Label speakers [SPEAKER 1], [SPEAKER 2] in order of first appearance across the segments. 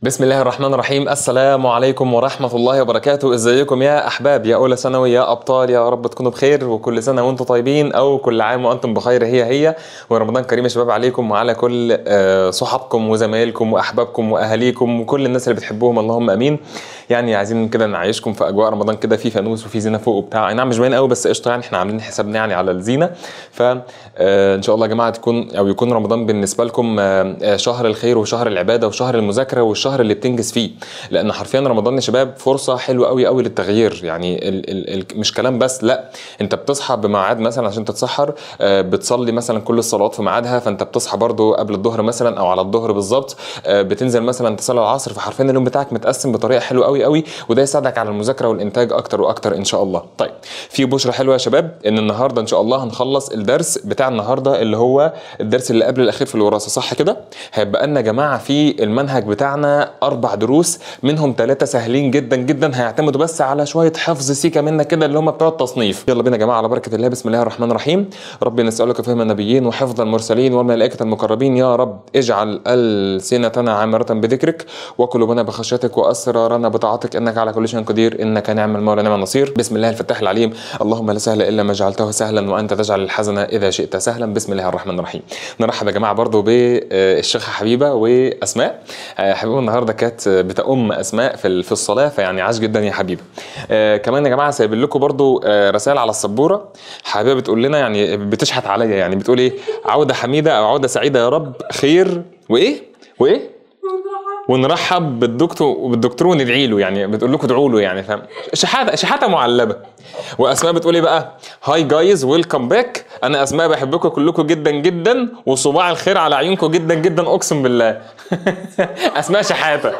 [SPEAKER 1] بسم الله الرحمن الرحيم السلام عليكم ورحمة الله وبركاته ازيكم يا أحباب يا أولى ثانوي يا أبطال يا رب تكونوا بخير وكل سنة وانتم طيبين أو كل عام وأنتم بخير هي هي ورمضان كريم يا شباب عليكم وعلى كل آه، صحابكم وزمايلكم وأحبابكم وأهاليكم وكل الناس اللي بتحبوهم اللهم أمين يعني عايزين كده نعيشكم في أجواء رمضان كده في فانوس وفي زينة فوق وبتاع أي نعم مش باين قوي بس قشطة يعني احنا عاملين حسابنا يعني على الزينة فإن شاء الله يا جماعة تكون أو يكون رمضان بالنسبة لكم آه، آه، شهر الخير وشهر العبادة وشهر المذاكرة والشهر اللي بتنجز فيه لان حرفيا رمضان يا شباب فرصه حلوه قوي قوي للتغيير يعني ال ال ال مش كلام بس لا انت بتصحى بميعاد مثلا عشان تتسحر آه، بتصلي مثلا كل الصلوات في ميعادها فانت بتصحى برضو قبل الظهر مثلا او على الظهر بالظبط آه، بتنزل مثلا تصلي العصر فحرفيا اليوم بتاعك متقسم بطريقه حلوه قوي قوي وده يساعدك على المذاكره والانتاج اكتر واكتر ان شاء الله طيب في بشرى حلوه يا شباب ان النهارده ان شاء الله هنخلص الدرس بتاع النهارده اللي هو الدرس اللي قبل الاخير في الوراثه صح كده هيبقى لنا يا جماعه في المنهج بتاعنا اربع دروس منهم ثلاثه سهلين جدا جدا هيعتمدوا بس على شويه حفظ سيكا منا كده اللي هم بتوع التصنيف يلا بينا يا جماعه على بركه الله بسم الله الرحمن الرحيم ربي نسالك فهم النبيين وحفظ المرسلين والملائكه المقربين يا رب اجعل السنتنا عامره بذكرك وقلوبنا بخشيتك واسرارنا بطاعتك انك على كل شيء قدير انك نعم المولى نعم النصير بسم الله الفتاح العليم اللهم لا سهل الا ما جعلته سهلا وانت تجعل الحزن اذا شئت سهلا بسم الله الرحمن الرحيم نرحب يا جماعه برضو بالشيخه حبيبه واسماء آه، حبيبه النهارده كانت بتأم اسماء في ال- في الصلاه فيعني عاش جدا يا حبيبه آه كمان يا جماعه سايب لكم برضو آه رسائل على السبوره حبيبه بتقول لنا يعني بتشحت عليا يعني بتقول ايه عوده حميده او عوده سعيده يا رب خير وايه وايه ونرحب بالدكتور بالدكتور وندعي له يعني بتقول لكم ادعوا له يعني فاهم شحاته شحاته معلبه واسماء بتقول ايه بقى هاي جايز ويلكم باك انا اسماء بحبكم كلكم جدا جدا وصباع الخير على عيونكم جدا جدا اقسم بالله اسماء شحاته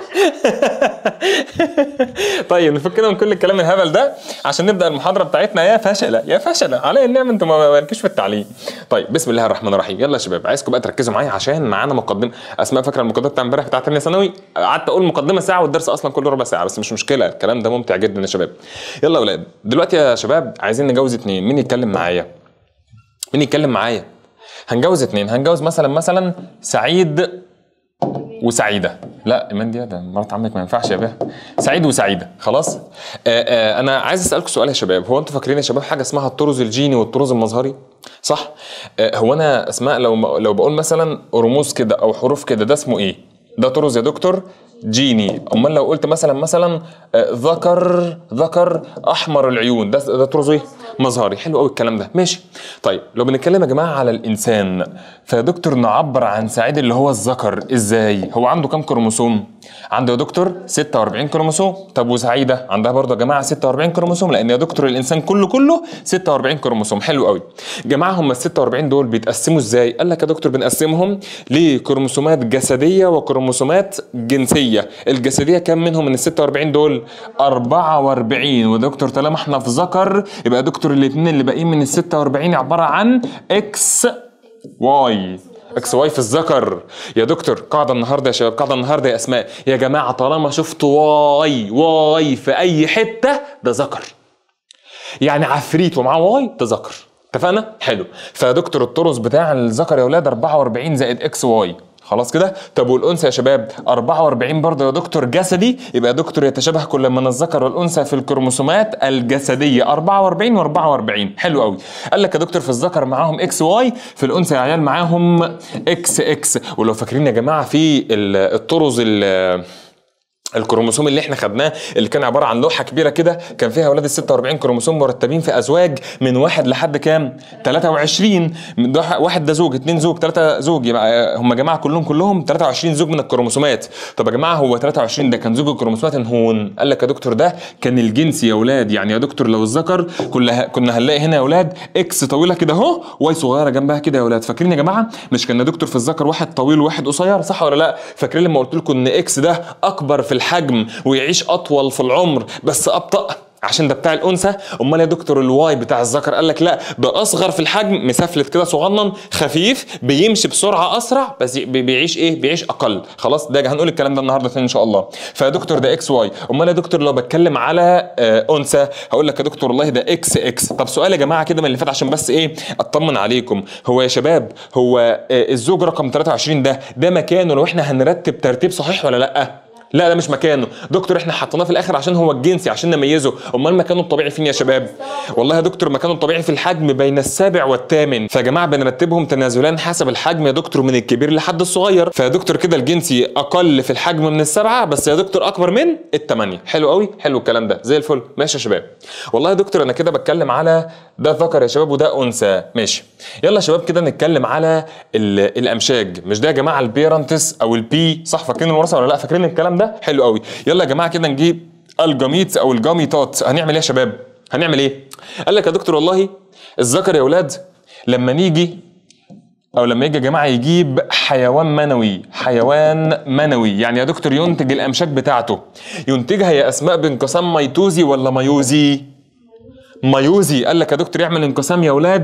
[SPEAKER 1] طيب نفكنا من كل الكلام الهبل ده عشان نبدا المحاضره بتاعتنا يا فاشله يا فاشله على النعمه انتوا ما مالكوش في التعليم طيب بسم الله الرحمن الرحيم يلا يا شباب عايزكم بقى تركزوا معايا عشان معانا مقدمه اسماء فاكره المقدمه بتاع امبارح بتاعت ثانيه ثانوي قعدت اقول مقدمه ساعه والدرس اصلا كله ربع ساعه بس مش مشكله الكلام ده ممتع جدا يا شباب يلا يا اولاد دلوقتي يا شباب عايزين نجوز اتنين مين يتكلم معايا مين يتكلم معايا هنجوز اتنين هنجوز مثلا مثلا سعيد وسعيده لا ايمان دي ده مرات عمك ما ينفعش يا بيه سعيد وسعيده خلاص آه آه انا عايز اسالكم سؤال يا شباب هو انتوا فاكرين يا شباب حاجه اسمها الطرز الجيني والطرز المظهري صح آه هو انا اسماء لو لو بقول مثلا رموز كده او حروف كده ده اسمه ايه ده طرز يا دكتور جيني امال لو قلت مثلا مثلا آه، ذكر ذكر احمر العيون ده ده طرز ايه مظهري حلو قوي الكلام ده ماشي طيب لو بنتكلم يا جماعه على الانسان فيا دكتور نعبر عن سعيد اللي هو الذكر ازاي هو عنده كام كروموسوم عنده يا دكتور 46 كروموسوم طب وسعيده عندها برضه يا جماعه 46 كروموسوم لان يا دكتور الانسان كله كله 46 كروموسوم حلو قوي جماعه هم ال 46 دول بيتقسموا ازاي قال لك يا دكتور بنقسمهم لكروموسومات جسديه وكروموسومات جنسيه الجسديه كام منهم من ال 46 دول 44 ودكتور طالما احنا في ذكر يبقى يا دكتور الاثنين اللي باقيين من ال 46 عباره عن اكس واي اكس واي في الذكر يا دكتور قاعده النهارده يا شباب قاعده النهارده يا اسماء يا جماعه طالما شفت واي واي في اي حته ده ذكر يعني عفريت ومعاه واي ده ذكر اتفقنا حلو فيا دكتور الطرز بتاع الذكر يا اولاد 44 زائد اكس واي خلاص كده طب والانثى يا شباب 44 برضه يا دكتور جسدي يبقى يا دكتور يتشابه كل من الذكر والانثى في الكروموسومات الجسديه 44 و44 حلو قوي قال لك يا دكتور في الذكر معاهم اكس واي في الانثى يا عيال معاهم اكس اكس ولو فاكرين يا جماعه في ال- الطرز ال- الكروموسوم اللي احنا خدناه اللي كان عباره عن لوحه كبيره كده كان فيها اولاد ال 46 كروموسوم مرتبين في ازواج من واحد لحد كام 23 من ده واحد ده زوج اتنين زوج ثلاثه زوج يبقى هم جماعه كلهم كلهم 23 زوج من الكروموسومات طب يا جماعه هو 23 ده كان زوج الكروموسومات هون قال لك يا دكتور ده كان الجنسي يا اولاد يعني يا دكتور لو الذكر كنا كنا هنلاقي هنا يا اولاد اكس طويله كده اهو واي صغيره جنبها كده يا اولاد فاكرين يا جماعه مش كان يا دكتور في الذكر واحد طويل وواحد قصير صح ولا لا فاكرين لما قلت لكم ان اكس ده اكبر في الحجم ويعيش اطول في العمر بس ابطا عشان ده بتاع الانثى امال يا دكتور الواي بتاع الذكر قال لك لا ده اصغر في الحجم مسفلت كده صغنن خفيف بيمشي بسرعه اسرع بس بي- بيعيش ايه بيعيش اقل خلاص ده هنقول الكلام ده النهارده تاني ان شاء الله فيا دكتور ده اكس واي امال يا دكتور لو بتكلم على آه، انثى هقول لك يا دكتور والله ده اكس اكس طب سؤال يا جماعه كده من اللي فات عشان بس ايه اطمن عليكم هو يا شباب هو آه، الزوج رقم 23 ده ده مكانه لو احنا هنرتب ترتيب صحيح ولا لا لا ده مش مكانه دكتور احنا حطيناه في الاخر عشان هو الجنسي عشان نميزه امال مكانه الطبيعي فين يا شباب والله يا دكتور مكانه الطبيعي في الحجم بين السابع والثامن فيا جماعه بنرتبهم تنازلان حسب الحجم يا دكتور من الكبير لحد الصغير فيا دكتور كده الجنسي اقل في الحجم من السبعه بس يا دكتور اكبر من الثمانيه حلو قوي حلو الكلام ده زي الفل ماشي يا شباب والله يا دكتور انا كده بتكلم على ده ذكر يا شباب وده انثى ماشي يلا يا شباب كده نتكلم على ال- الامشاج مش ده يا جماعه البيرنتس او البي صح فاكرين الوراثه ولا لا فاكرين الكلام ده حلو قوي يلا يا جماعه كده نجيب الجاميتس او الجاميتات هنعمل ايه يا شباب هنعمل ايه قال لك يا دكتور والله الذكر يا اولاد لما نيجي او لما يجي يا جماعه يجيب حيوان منوي حيوان منوي يعني يا دكتور ينتج الامشاج بتاعته ينتجها يا اسماء بانقسام ميتوزي ولا ميوزي مايوزي قال لك يا دكتور يعمل انقسام يا اولاد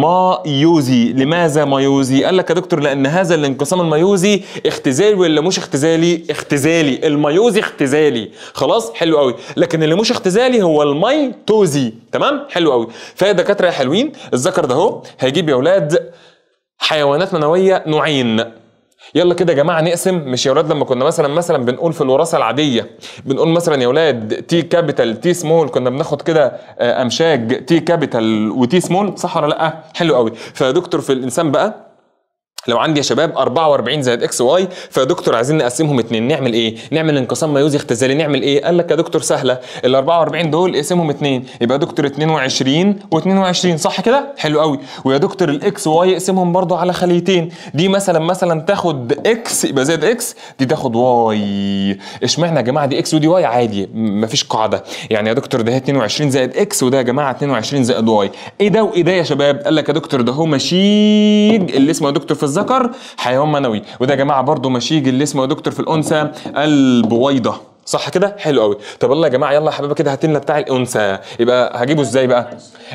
[SPEAKER 1] مايوزي لماذا مايوزي قال لك يا دكتور لان هذا الانقسام المايوزي اختزالي ولا مش اختزالي اختزالي المايوزي اختزالي خلاص حلو قوي لكن اللي مش اختزالي هو الميتوزي تمام حلو قوي فيا دكاتره يا حلوين الذكر ده اهو هيجيب يا اولاد حيوانات منويه نوعين يلا كده يا جماعه نقسم مش يا ولاد لما كنا مثلا مثلا بنقول في الوراثه العاديه بنقول مثلا يا ولاد تي كابيتال تي سمول كنا بناخد كده آه، امشاج تي كابيتال وتي سمول صح ولا لا حلو قوي فيا دكتور في الانسان بقى لو عندي يا شباب 44 زائد اكس واي فيا دكتور عايزين نقسمهم اتنين نعمل ايه؟ نعمل انقسام ميوزي اختزالي نعمل ايه؟ قال لك يا دكتور سهله ال 44 دول اقسمهم اتنين يبقى يا دكتور 22 و22 صح كده؟ حلو قوي ويا دكتور الاكس واي اقسمهم برضو على خليتين دي مثلا مثلا تاخد اكس يبقى زائد اكس دي تاخد واي اشمعنى يا جماعه دي اكس ودي واي عادي م- مفيش قاعده يعني يا دكتور ده هي 22 زائد اكس وده يا جماعه 22 زائد واي ايه ده وايه ده يا شباب؟ قال لك يا دكتور ده هو مشيج اللي اسمه يا دكتور في الذكر حيوان منوي وده يا جماعه برضو مشيج اللي اسمه يا دكتور في الانثى البويضه صح كده حلو قوي طب يلا يا جماعه يلا يا حبايبي كده هات لنا بتاع الانثى يبقى هجيبه ازاي بقى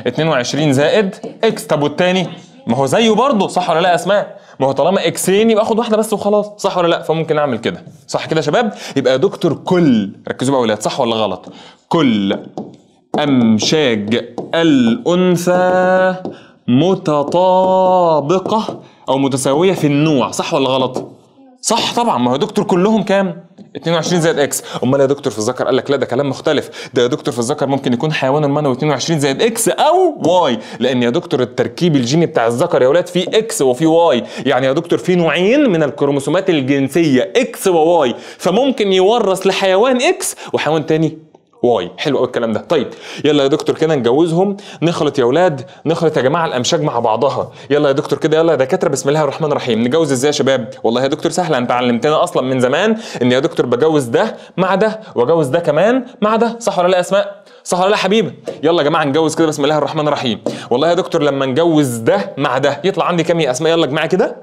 [SPEAKER 1] 22 زائد اكس طب والتاني ما هو زيه برضه صح ولا لا يا اسماء ما هو طالما اكسين يبقى اخد واحده بس وخلاص صح ولا لا فممكن اعمل كده صح كده يا شباب يبقى يا دكتور كل ركزوا بقى يا اولاد صح ولا غلط كل امشاج الانثى متطابقه او متساويه في النوع صح ولا غلط صح طبعا ما هو يا دكتور كلهم كام 22 زائد اكس امال يا دكتور في الذكر قال لك لا ده كلام مختلف ده يا دكتور في الذكر ممكن يكون حيوان المنوي 22 زائد اكس او واي لان يا دكتور التركيب الجيني بتاع الذكر يا ولاد فيه اكس وفيه واي يعني يا دكتور في نوعين من الكروموسومات الجنسيه اكس وواي فممكن يورث لحيوان اكس وحيوان تاني واي حلو قوي الكلام ده طيب يلا يا دكتور كده نجوزهم نخلط يا اولاد نخلط يا جماعه الامشاج مع بعضها يلا يا دكتور كده يلا يا دكاتره بسم الله الرحمن الرحيم نجوز ازاي يا شباب والله يا دكتور سهله انت علمتنا اصلا من زمان ان يا دكتور بجوز ده مع ده واجوز ده كمان مع ده صح ولا لا يا اسماء صح ولا لا يا حبيبي يلا يا جماعه نجوز كده بسم الله الرحمن الرحيم والله يا دكتور لما نجوز ده مع ده يطلع عندي كام يا اسماء يلا يا جماعه كده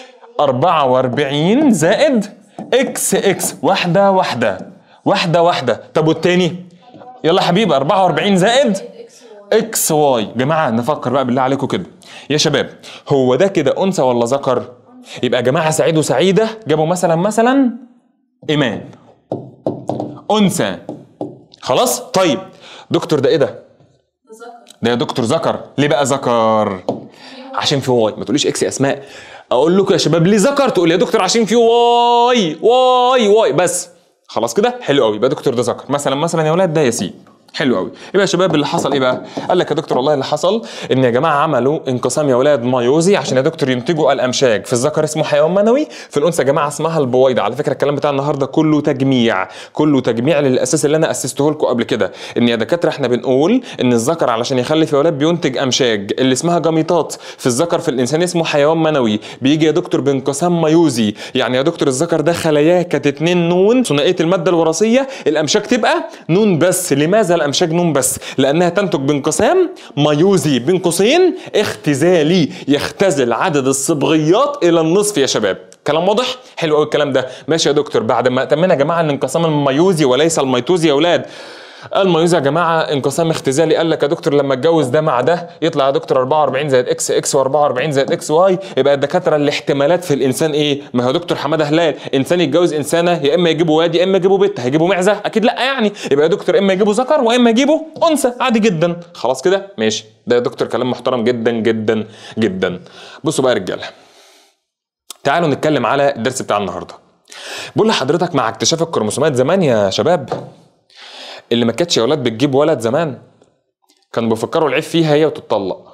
[SPEAKER 1] 44 زائد اكس اكس واحده واحده واحده واحده طب والتاني يلا يا حبيبي 44 زائد اكس واي جماعه نفكر بقى بالله عليكم كده يا شباب هو ده كده انثى ولا ذكر يبقى يا جماعه سعيد وسعيده جابوا مثلا مثلا ايمان انثى خلاص طيب دكتور ده ايه ده ده يا دكتور ذكر ليه بقى ذكر عشان في واي ما تقوليش اكس يا اسماء اقول لكم يا شباب ليه ذكر تقول يا دكتور عشان في واي واي واي بس خلاص كده حلو قوي يبقى دكتور ده ذكر مثلا مثلا يا ولاد ده ياسين حلو قوي يبقى يا شباب اللي حصل ايه بقى قال لك يا دكتور والله اللي حصل ان يا جماعه عملوا انقسام يا ولاد مايوزي عشان يا دكتور ينتجوا الامشاج في الذكر اسمه حيوان منوي في الانثى يا جماعه اسمها البويضه على فكره الكلام بتاع النهارده كله تجميع كله تجميع للاساس اللي انا اسسته لكم قبل كده ان يا دكاتره احنا بنقول ان الذكر علشان يخلف يا ولاد بينتج امشاج اللي اسمها جميطات في الذكر في الانسان اسمه حيوان منوي بيجي يا دكتور بانقسام مايوزي يعني يا دكتور الذكر ده خلاياه كانت اتنين نون ثنائيه الماده الوراثيه الامشاج تبقى نون بس لماذا الامشاج نون بس لانها تنتج بانقسام مايوزي بين قوسين اختزالي يختزل عدد الصبغيات الى النصف يا شباب كلام واضح حلو قوي الكلام ده ماشي يا دكتور بعد ما اتمنا يا جماعه الانقسام الميوزي وليس الميتوزي يا اولاد الميوزي يا جماعه انقسام اختزالي قال لك يا دكتور لما اتجوز ده مع ده يطلع يا دكتور 44 زائد اكس اكس و44 زائد اكس واي يبقى الدكاتره الاحتمالات في الانسان ايه؟ ما هو دكتور حماده هلال انسان يتجوز انسانه يا اما يجيبوا واد يا اما يجيبوا بنت هيجيبوا معزه اكيد لا يعني يبقى يا دكتور اما يجيبوا ذكر واما يجيبوا انثى عادي جدا خلاص كده ماشي ده يا دكتور كلام محترم جدا جدا جدا بصوا بقى يا رجاله تعالوا نتكلم على الدرس بتاع النهارده بقول لحضرتك مع اكتشاف الكروموسومات زمان يا شباب اللي ما كانتش يا اولاد بتجيب ولد زمان كانوا بيفكروا العيب فيها هي وتتطلق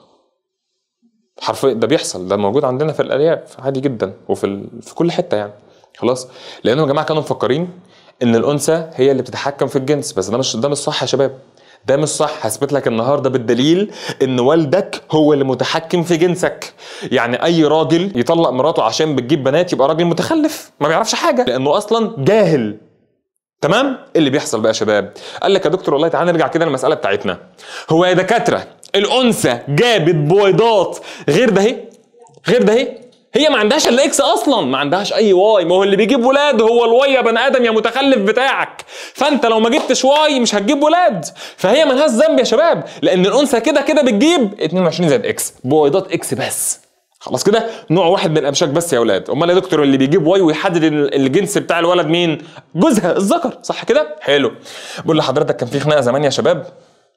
[SPEAKER 1] حرفيا ده بيحصل ده موجود عندنا في الارياف عادي جدا وفي ال... في كل حته يعني خلاص لانهم يا جماعه كانوا مفكرين ان الانثى هي اللي بتتحكم في الجنس بس ده مش ده مش صح يا شباب ده مش صح هثبت لك النهارده بالدليل ان والدك هو اللي متحكم في جنسك يعني اي راجل يطلق مراته عشان بتجيب بنات يبقى راجل متخلف ما بيعرفش حاجه لانه اصلا جاهل تمام إيه اللي بيحصل بقى يا شباب قال لك يا دكتور والله تعالى نرجع كده للمساله بتاعتنا هو يا دكاتره الانثى جابت بويضات غير ده اهي غير ده اهي هي ما عندهاش الا اكس اصلا ما عندهاش اي واي ما هو اللي بيجيب ولاد هو الواي يا بني ادم يا متخلف بتاعك فانت لو ما جبتش واي مش هتجيب ولاد فهي ملهاش ذنب يا شباب لان الانثى كده كده بتجيب 22 زائد اكس بويضات اكس بس خلاص كده نوع واحد من الامشاك بس يا اولاد امال يا دكتور اللي بيجيب واي ويحدد ال- الجنس بتاع الولد مين جوزها الذكر صح كده حلو بقول لحضرتك كان في خناقه زمان يا شباب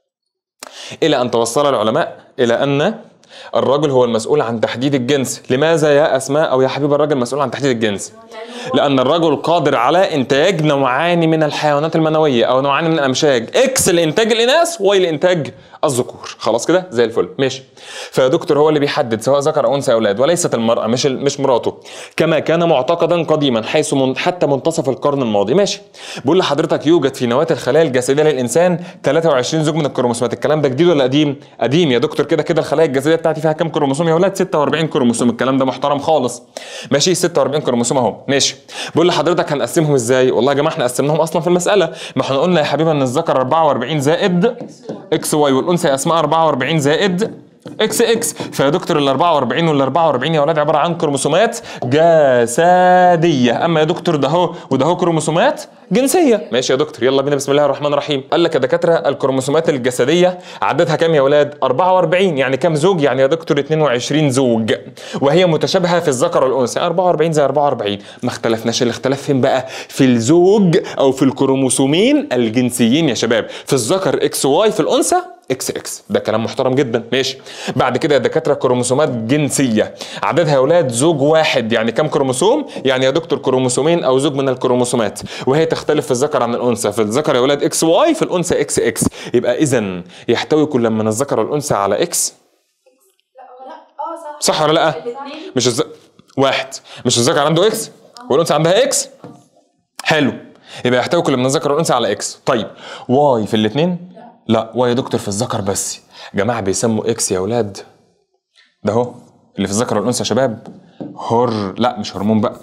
[SPEAKER 1] الى ان توصل العلماء الى ان الرجل هو المسؤول عن تحديد الجنس لماذا يا اسماء او يا حبيب الرجل مسؤول عن تحديد الجنس لان الرجل قادر على انتاج نوعان من الحيوانات المنويه او نوعان من الامشاج اكس لانتاج الاناث واي لانتاج الذكور خلاص كده زي الفل ماشي فيا دكتور هو اللي بيحدد سواء ذكر او انثى يا اولاد وليست المراه مش مش مراته كما كان معتقدا قديما حيث من حتى منتصف القرن الماضي ماشي بقول لحضرتك يوجد في نواه الخلايا الجسديه للانسان 23 زوج من الكروموسومات الكلام ده جديد ولا قديم قديم يا دكتور كده كده الخلايا الجسديه بتاعتي فيها كام كروموسوم يا اولاد 46 كروموسوم الكلام ده محترم خالص ماشي 46 كروموسوم اهو ماشي بقول لحضرتك هنقسمهم ازاي والله يا جماعه احنا قسمناهم اصلا في المساله ما احنا قلنا يا حبيبي ان الذكر 44 زائد اكس واي والانثى اسماء 44 زائد اكس اكس فيا دكتور ال 44 وال 44 يا اولاد عباره عن كروموسومات جسديه اما يا دكتور ده هو وده هو كروموسومات جنسيه ماشي يا دكتور يلا بينا بسم الله الرحمن الرحيم قال لك يا دكاتره الكروموسومات الجسديه عددها كام يا اولاد 44 يعني كام زوج يعني يا دكتور 22 زوج وهي متشابهه في الذكر والانثى 44 زي 44 ما اختلفناش الاختلاف فين بقى في الزوج او في الكروموسومين الجنسيين يا شباب في الذكر اكس واي في الانثى اكس اكس ده كلام محترم جدا ماشي بعد كده يا دكاتره كروموسومات جنسيه عددها يا اولاد زوج واحد يعني كام كروموسوم يعني يا دكتور كروموسومين او زوج من الكروموسومات وهي تختلف في الذكر عن الانثى في الذكر يا اولاد اكس واي في الانثى اكس اكس يبقى اذا يحتوي كل من الذكر والانثى على اكس
[SPEAKER 2] لا هو لا اه صح
[SPEAKER 1] صح ولا لا
[SPEAKER 2] الاثنين
[SPEAKER 1] مش الز... واحد مش الذكر عنده اكس والانثى عندها اكس حلو يبقى يحتوي كل من الذكر والانثى على اكس طيب واي في الاثنين لا واي يا دكتور في الذكر بس جماعه بيسموا اكس يا اولاد ده اهو اللي في الذكر والانثى يا شباب هر لا مش هرمون بقى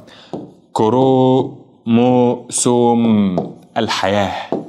[SPEAKER 1] كروموسوم الحياه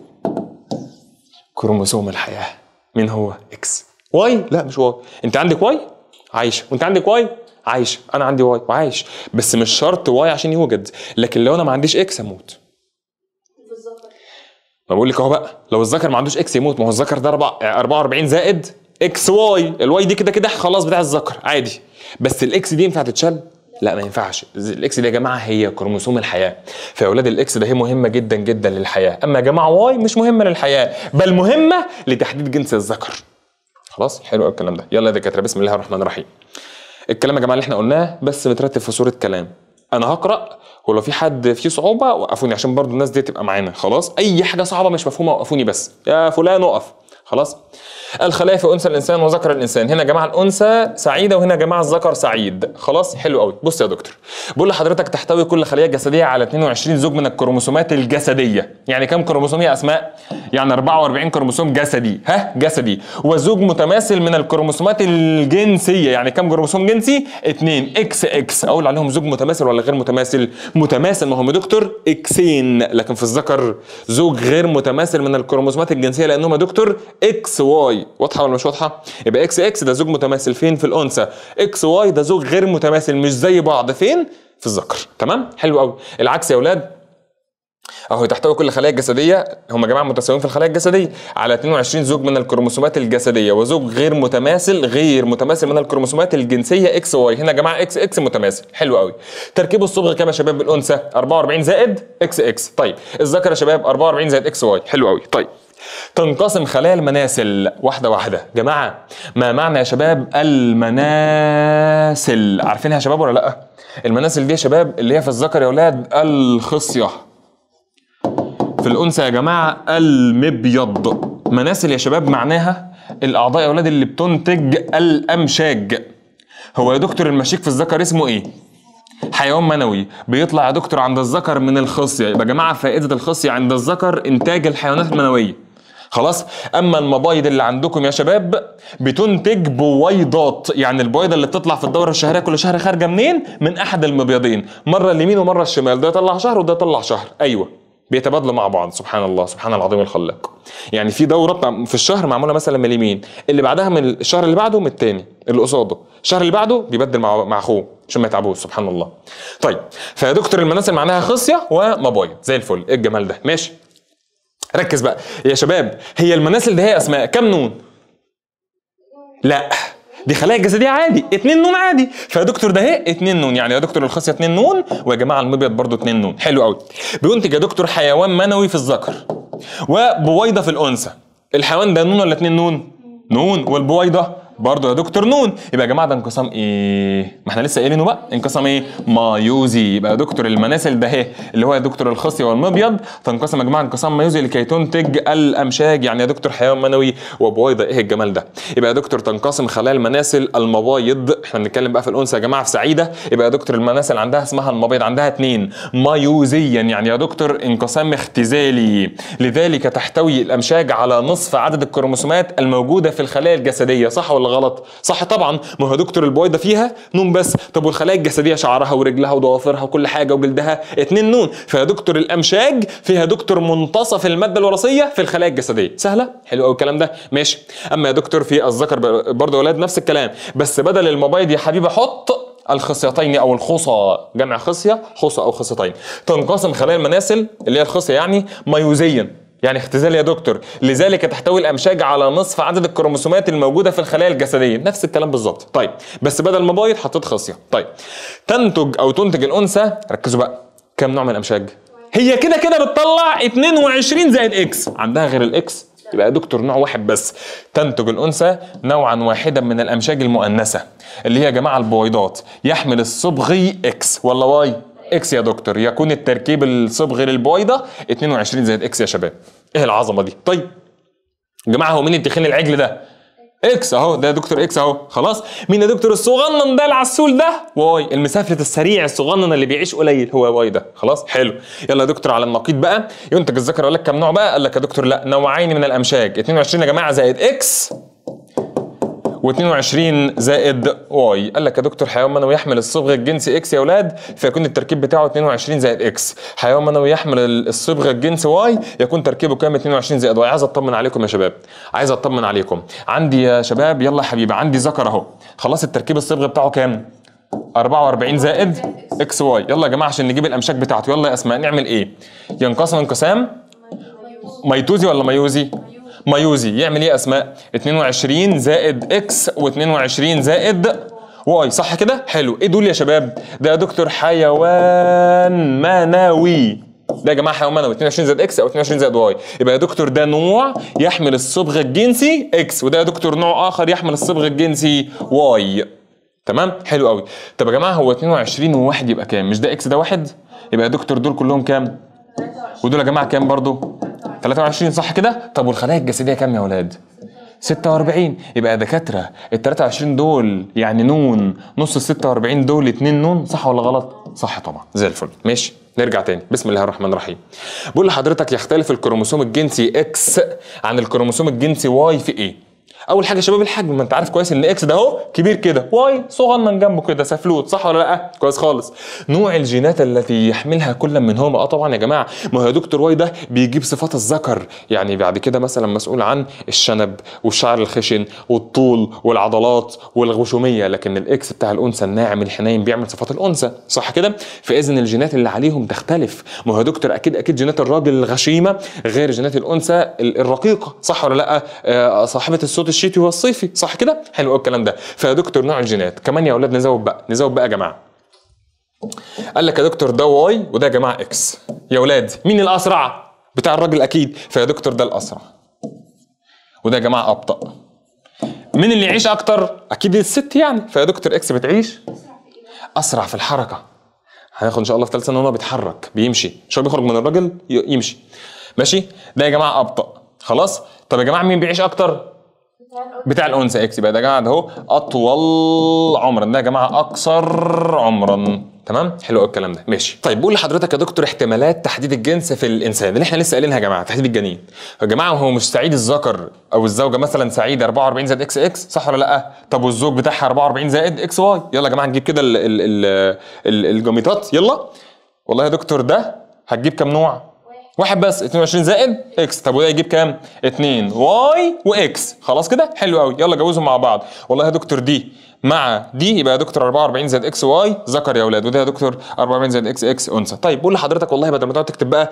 [SPEAKER 1] كروموسوم الحياه مين هو اكس واي لا مش واي انت عندك واي عايشه وانت عندك واي عايشه انا عندي واي وعايش بس مش شرط واي عشان يوجد لكن لو انا ما عنديش اكس اموت
[SPEAKER 2] بالظبط
[SPEAKER 1] ما بقول لك اهو بقى لو الذكر ما عندوش اكس يموت ما هو الذكر ده 4 44 زائد اكس واي الواي دي كده كده خلاص بتاع الذكر عادي بس الاكس دي ينفع تتشال لا ما ينفعش الاكس دي يا جماعه هي كروموسوم الحياه فيا اولاد الاكس ده هي مهمه جدا جدا للحياه اما يا جماعه واي مش مهمه للحياه بل مهمه لتحديد جنس الذكر خلاص حلو قوي الكلام ده يلا يا دكاتره بسم الله الرحمن الرحيم الكلام يا جماعه اللي احنا قلناه بس مترتب في صوره كلام انا هقرا ولو في حد فيه صعوبه وقفوني عشان برضو الناس دي تبقى معانا خلاص اي حاجه صعبه مش مفهومه وقفوني بس يا فلان اقف خلاص الخلايا في انثى الانسان وذكر الانسان هنا يا جماعه الانثى سعيده وهنا يا جماعه الذكر سعيد خلاص حلو قوي بص يا دكتور بقول لحضرتك تحتوي كل خليه جسديه على 22 زوج من الكروموسومات الجسديه يعني كم كروموسوم يا اسماء يعني 44 كروموسوم جسدي ها جسدي وزوج متماثل من الكروموسومات الجنسيه يعني كم كروموسوم جنسي 2 اكس اكس اقول عليهم زوج متماثل ولا غير متماثل متماثل ما هم يا دكتور اكسين لكن في الذكر زوج غير متماثل من الكروموسومات الجنسيه لانهم يا دكتور اكس واي واضحه ولا مش واضحه يبقى اكس اكس ده زوج متماثل فين في الانثى اكس واي ده زوج غير متماثل مش زي بعض فين في الذكر تمام حلو قوي العكس يا اولاد اهو تحتوي كل خلايا الجسديه هم يا جماعه متساويين في الخلايا الجسديه على 22 زوج من الكروموسومات الجسديه وزوج غير متماثل غير متماثل من الكروموسومات الجنسيه اكس واي هنا يا جماعه اكس اكس متماثل حلو قوي تركيبه الصبغي كام يا شباب الانثى 44 زائد اكس اكس طيب الذكر يا شباب 44 زائد اكس واي حلو قوي طيب تنقسم خلايا المناسل واحده واحده جماعه ما معنى يا شباب المناسل عارفينها يا شباب ولا لا المناسل دي يا شباب اللي هي في الذكر يا اولاد الخصيه في الانثى يا جماعه المبيض مناسل يا شباب معناها الاعضاء يا اولاد اللي بتنتج الامشاج هو يا دكتور المشيك في الذكر اسمه ايه حيوان منوي بيطلع يا دكتور عند الذكر من الخصيه يبقى يا جماعه فائده الخصيه عند الذكر انتاج الحيوانات المنويه خلاص اما المبايض اللي عندكم يا شباب بتنتج بويضات يعني البويضه اللي بتطلع في الدوره الشهريه كل شهر خارجه منين من احد المبيضين مره اليمين ومره الشمال ده يطلع شهر وده يطلع شهر ايوه بيتبادلوا مع بعض سبحان الله سبحان العظيم الخلاق يعني في دوره بتاع- في الشهر معموله مثلا من اليمين اللي بعدها من الشهر اللي بعده من التاني اللي قصاده الشهر اللي بعده بيبدل مع مع اخوه عشان ما يتعبوش سبحان الله طيب فيا دكتور المناسل معناها خصيه ومبايض زي الفل ايه الجمال ده ماشي ركز بقى يا شباب هي المناسل دي هي اسماء كم نون لا دي خلايا جسديه عادي اتنين نون عادي فيا دكتور ده اهي اتنين نون يعني يا دكتور الخصيه اتنين نون ويا جماعه المبيض برضو اتنين نون حلو قوي بينتج يا دكتور حيوان منوي في الذكر وبويضه في الانثى الحيوان ده نون ولا اتنين نون نون والبويضه برضه يا دكتور نون يبقى يا جماعه ده انقسام ايه ما احنا لسه قايلينه بقى انقسام ايه مايوزي يبقى يا دكتور المناسل ده اهي اللي هو يا دكتور الخصيه والمبيض تنقسم يا جماعه انقسام مايوزي لكي تنتج الامشاج يعني يا دكتور حيوان منوي وبويضه ايه الجمال ده يبقى يا دكتور تنقسم خلايا المناسل المبايض احنا بنتكلم بقى في الانثى يا جماعه في سعيده يبقى يا دكتور المناسل عندها اسمها المبيض عندها اتنين مايوزيا يعني يا دكتور انقسام اختزالي لذلك تحتوي الامشاج على نصف عدد الكروموسومات الموجوده في الخلايا الجسديه صح ولا غلط صح طبعا ما هو يا دكتور البويضه فيها نون بس طب والخلايا الجسديه شعرها ورجلها وضوافرها وكل حاجه وجلدها اتنين نون فيا دكتور الامشاج فيها دكتور منتصف الماده الوراثيه في الخلايا الجسديه سهله حلو قوي الكلام ده ماشي اما يا دكتور في الذكر برضه يا اولاد نفس الكلام بس بدل المبايض يا حبيبي حط الخصيتين او الخصى جمع خصيه خصى او خصيتين تنقسم خلايا المناسل اللي هي الخصيه يعني ميوزيا يعني اختزال يا دكتور لذلك تحتوي الامشاج على نصف عدد الكروموسومات الموجوده في الخلايا الجسديه نفس الكلام بالظبط طيب بس بدل مبايض حطيت خصيه طيب تنتج او تنتج الانثى ركزوا بقى كم نوع من الامشاج هي كده كده بتطلع 22 زائد اكس عندها غير الاكس يبقى يا دكتور نوع واحد بس تنتج الانثى نوعا واحدا من الامشاج المؤنثه اللي هي يا جماعه البويضات يحمل الصبغي اكس ولا واي اكس يا دكتور يكون التركيب الصبغي للبويضه 22 زائد اكس يا شباب ايه العظمه دي طيب يا جماعه هو مين التخين العجل ده اكس اهو ده يا دكتور اكس اهو خلاص مين يا دكتور الصغنن ده العسول ده واي المسافه السريع الصغنن اللي بيعيش قليل هو واي ده خلاص حلو يلا يا دكتور على النقيض بقى ينتج الذكر اقول لك كام نوع بقى قال لك يا دكتور لا نوعين من الامشاج 22 يا جماعه زائد اكس و22 زائد واي قال لك يا دكتور حيوان منوي يحمل الصبغ الجنسي اكس يا اولاد فيكون التركيب بتاعه 22 زائد اكس حيوان منوي يحمل الصبغ الجنسي واي يكون تركيبه كام 22 زائد واي عايز اطمن عليكم يا شباب عايز اطمن عليكم عندي يا شباب يلا يا حبيبي عندي ذكر اهو خلاص التركيب الصبغ بتاعه كام 44 زائد اكس واي يلا يا جماعه عشان نجيب الامشاج بتاعته يلا يا اسماء نعمل ايه ينقسم انقسام ميتوزي ولا ميوزي ميوزي يعمل ايه يا اسماء 22 زائد اكس و22 زائد واي صح كده حلو ايه دول يا شباب ده يا دكتور حيوان منوي ده يا جماعه حيوان منوي 22 زائد اكس او 22 زائد واي يبقى يا دكتور ده نوع يحمل الصبغ الجنسي اكس وده يا دكتور نوع اخر يحمل الصبغ الجنسي واي تمام حلو قوي طب يا جماعه هو 22 وواحد يبقى كام مش ده اكس ده واحد يبقى يا دكتور دول كلهم كام ودول يا جماعه كام برضو 23 صح كده طب والخلايا الجسديه كام يا اولاد 46 يبقى يا دكاتره ال 23 دول يعني نون نص ال 46 دول 2 نون صح ولا غلط صح طبعا زي الفل ماشي نرجع تاني بسم الله الرحمن الرحيم بقول لحضرتك يختلف الكروموسوم الجنسي اكس عن الكروموسوم الجنسي واي في ايه اول حاجه شباب الحجم ما انت عارف كويس ان اكس ده اهو كبير كده واي صغنن جنبه كده سفلوت صح ولا لا كويس خالص نوع الجينات التي يحملها كل منهما اه طبعا يا جماعه ما هو يا دكتور واي ده بيجيب صفات الذكر يعني بعد كده مثلا مسؤول عن الشنب والشعر الخشن والطول والعضلات والغشوميه لكن الاكس بتاع الانثى الناعم الحنين بيعمل صفات الانثى صح كده فاذا الجينات اللي عليهم تختلف ما هو يا دكتور اكيد اكيد جينات الراجل الغشيمه غير جينات الانثى الرقيقه صح ولا لا آه صاحبه الصوت الشتوي والصيفي صح كده حلو قوي الكلام ده فيا دكتور نوع الجينات كمان يا اولاد نزود بقى نزود بقى يا جماعه قال لك يا دكتور ده واي وده يا جماعه اكس يا اولاد مين الاسرع بتاع الراجل اكيد فيا دكتور ده الاسرع وده يا جماعه ابطا مين اللي يعيش اكتر اكيد الست يعني فيا دكتور اكس بتعيش اسرع في الحركه هناخد ان شاء الله في ثالث سنه ان هو بيتحرك بيمشي مش هو بيخرج من الراجل ي- يمشي ماشي ده يا جماعه ابطا خلاص طب يا جماعه مين بيعيش اكتر بتاع الانثى اكس يبقى ده يا جماعه ده اهو اطول عمرا ده يا جماعه اكثر عمرا تمام حلو قوي الكلام ده ماشي طيب بقول لحضرتك يا دكتور احتمالات تحديد الجنس في الانسان اللي احنا لسه قايلينها يا جماعه تحديد الجنين يا جماعه هو مش سعيد الذكر او الزوجه مثلا سعيده 44 زائد اكس اكس صح ولا لا طب والزوج بتاعها 44 زائد اكس واي يلا يا جماعه نجيب كده ال- ال- ال- ال- الجميطات يلا والله يا دكتور ده هتجيب كام نوع واحد بس 22 زائد اكس طب وده يجيب كام 2 واي واكس خلاص كده حلو قوي يلا جوزهم مع بعض والله يا دكتور دي مع دي يبقى يا دكتور 44 زائد اكس واي ذكر يا اولاد وده يا دكتور 44 زائد اكس اكس انثى طيب بقول لحضرتك والله بدل ما تقعد تكتب بقى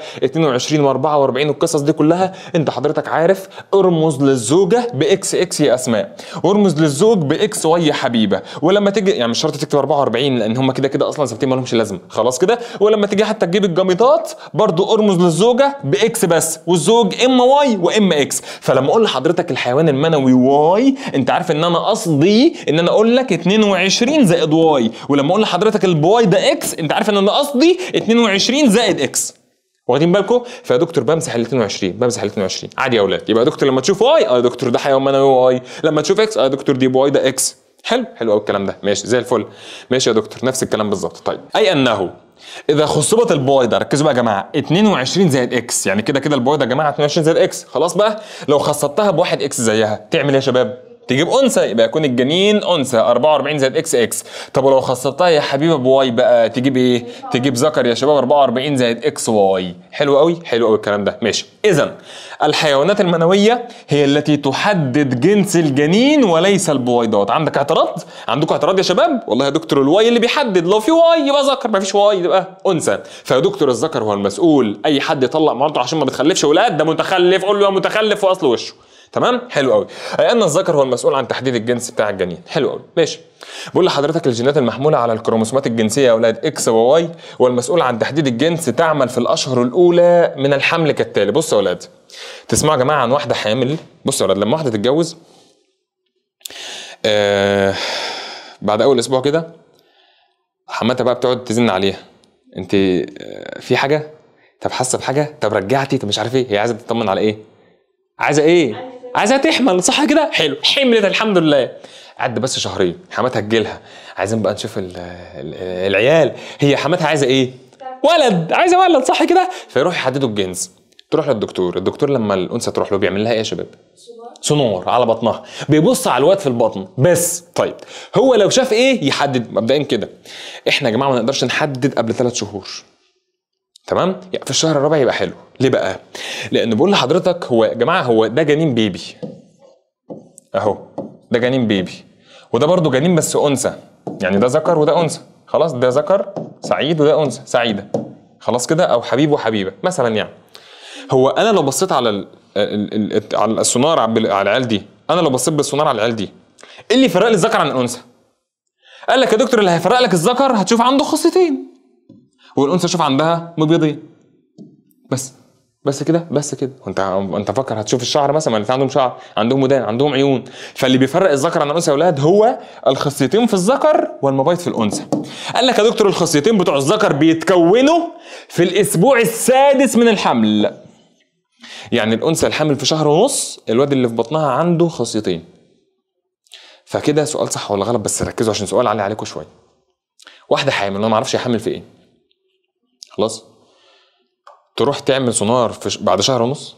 [SPEAKER 1] 22 و44 والقصص دي كلها انت حضرتك عارف ارمز للزوجه باكس اكس يا اسماء وارمز للزوج باكس واي يا حبيبه ولما تيجي يعني مش شرط تكتب 44 لان هم كده كده اصلا ثابتين ما لهمش لازمه خلاص كده ولما تيجي حتى تجيب الجاميطات برضو ارمز للزوجه باكس بس والزوج اما واي واما اكس فلما اقول لحضرتك الحيوان المنوي واي انت عارف ان انا قصدي ان انا اقول لك 22 زائد واي ولما اقول لحضرتك البواي ده اكس انت عارف ان انا قصدي 22 زائد اكس واخدين بالكم فيا دكتور بمسح ال 22 بمسح ال 22 عادي يا اولاد يبقى يا دكتور لما تشوف واي اه يا دكتور ده حيوان منوي واي لما تشوف اكس اه يا دكتور دي واي ده اكس حلو حلو قوي الكلام ده ماشي زي الفل ماشي يا دكتور نفس الكلام بالظبط طيب اي انه اذا خصبت الباي ده ركزوا بقى يا جماعه 22 زائد اكس يعني كده كده الباي ده يا جماعه 22 زائد اكس خلاص بقى لو خصبتها بواحد اكس زيها تعمل ايه يا شباب تجيب انثى يبقى يكون الجنين انثى 44 زائد اكس اكس طب ولو خصبتها يا حبيبه بواي بقى تجيب ايه تجيب ذكر يا شباب 44 زائد اكس واي حلو قوي حلو قوي الكلام ده ماشي اذا الحيوانات المنويه هي التي تحدد جنس الجنين وليس البويضات عندك اعتراض عندكم اعتراض يا شباب والله يا دكتور الواي اللي بيحدد لو في واي يبقى ذكر ما فيش واي يبقى انثى فيا دكتور الذكر هو المسؤول اي حد يطلق مراته عشان ما بتخلفش ولاد ده متخلف قول له يا متخلف واصل وشه تمام حلو قوي اي ان الذكر هو المسؤول عن تحديد الجنس بتاع الجنين حلو قوي ماشي بقول لحضرتك الجينات المحموله على الكروموسومات الجنسيه يا اولاد اكس وواي والمسؤول عن تحديد الجنس تعمل في الاشهر الاولى من الحمل كالتالي بصوا يا اولاد تسمعوا يا جماعه عن واحده حامل بصوا يا اولاد لما واحده تتجوز آه بعد اول اسبوع كده حماتها بقى بتقعد تزن عليها انت آه، في حاجه طب حاسه بحاجه طب رجعتي طب مش عارف ايه هي عايزه تطمن على ايه عايزه ايه عايزه تحمل صح كده حلو حملت الحمد لله عدى بس شهرين حماتها تجيلها عايزين بقى نشوف ال- ال- العيال هي حماتها عايزه ايه ولد عايزه ولد صح كده فيروح يحددوا الجنس تروح للدكتور الدكتور لما الانثى تروح له بيعمل لها ايه يا شباب سونار على بطنها بيبص على الواد في البطن بس طيب هو لو شاف ايه يحدد مبدئيا كده احنا يا جماعه ما نقدرش نحدد قبل ثلاث شهور تمام يعني في الشهر الرابع يبقى حلو ليه بقى لان بقول لحضرتك هو يا جماعه هو ده جنين بيبي اهو ده جنين بيبي وده برضو جنين بس انثى يعني ده ذكر وده انثى خلاص ده ذكر سعيد وده انثى سعيده خلاص كده او حبيب وحبيبه مثلا يعني هو انا لو بصيت على ال ال ال على السونار على على العيال دي انا لو بصيت بالسونار على العيال دي ايه اللي يفرق لي الذكر عن الانثى قال لك يا دكتور اللي هيفرق لك الذكر هتشوف عنده خصيتين والانثى تشوف عندها مبيضين بس بس كده بس كده وانت انت فاكر هتشوف الشعر مثلا ما الاثنين عندهم شعر عندهم ودان عندهم عيون فاللي بيفرق الذكر عن الانثى يا اولاد هو الخصيتين في الذكر والمبيض في الانثى قال لك يا دكتور الخصيتين بتوع الذكر بيتكونوا في الاسبوع السادس من الحمل يعني الانثى الحامل في شهر ونص الواد اللي في بطنها عنده خصيتين فكده سؤال صح ولا غلط بس ركزوا عشان سؤال علي عليكم شويه واحده حامل انا ما اعرفش هي حامل في ايه خلاص تروح تعمل سونار في ش... بعد شهر ونص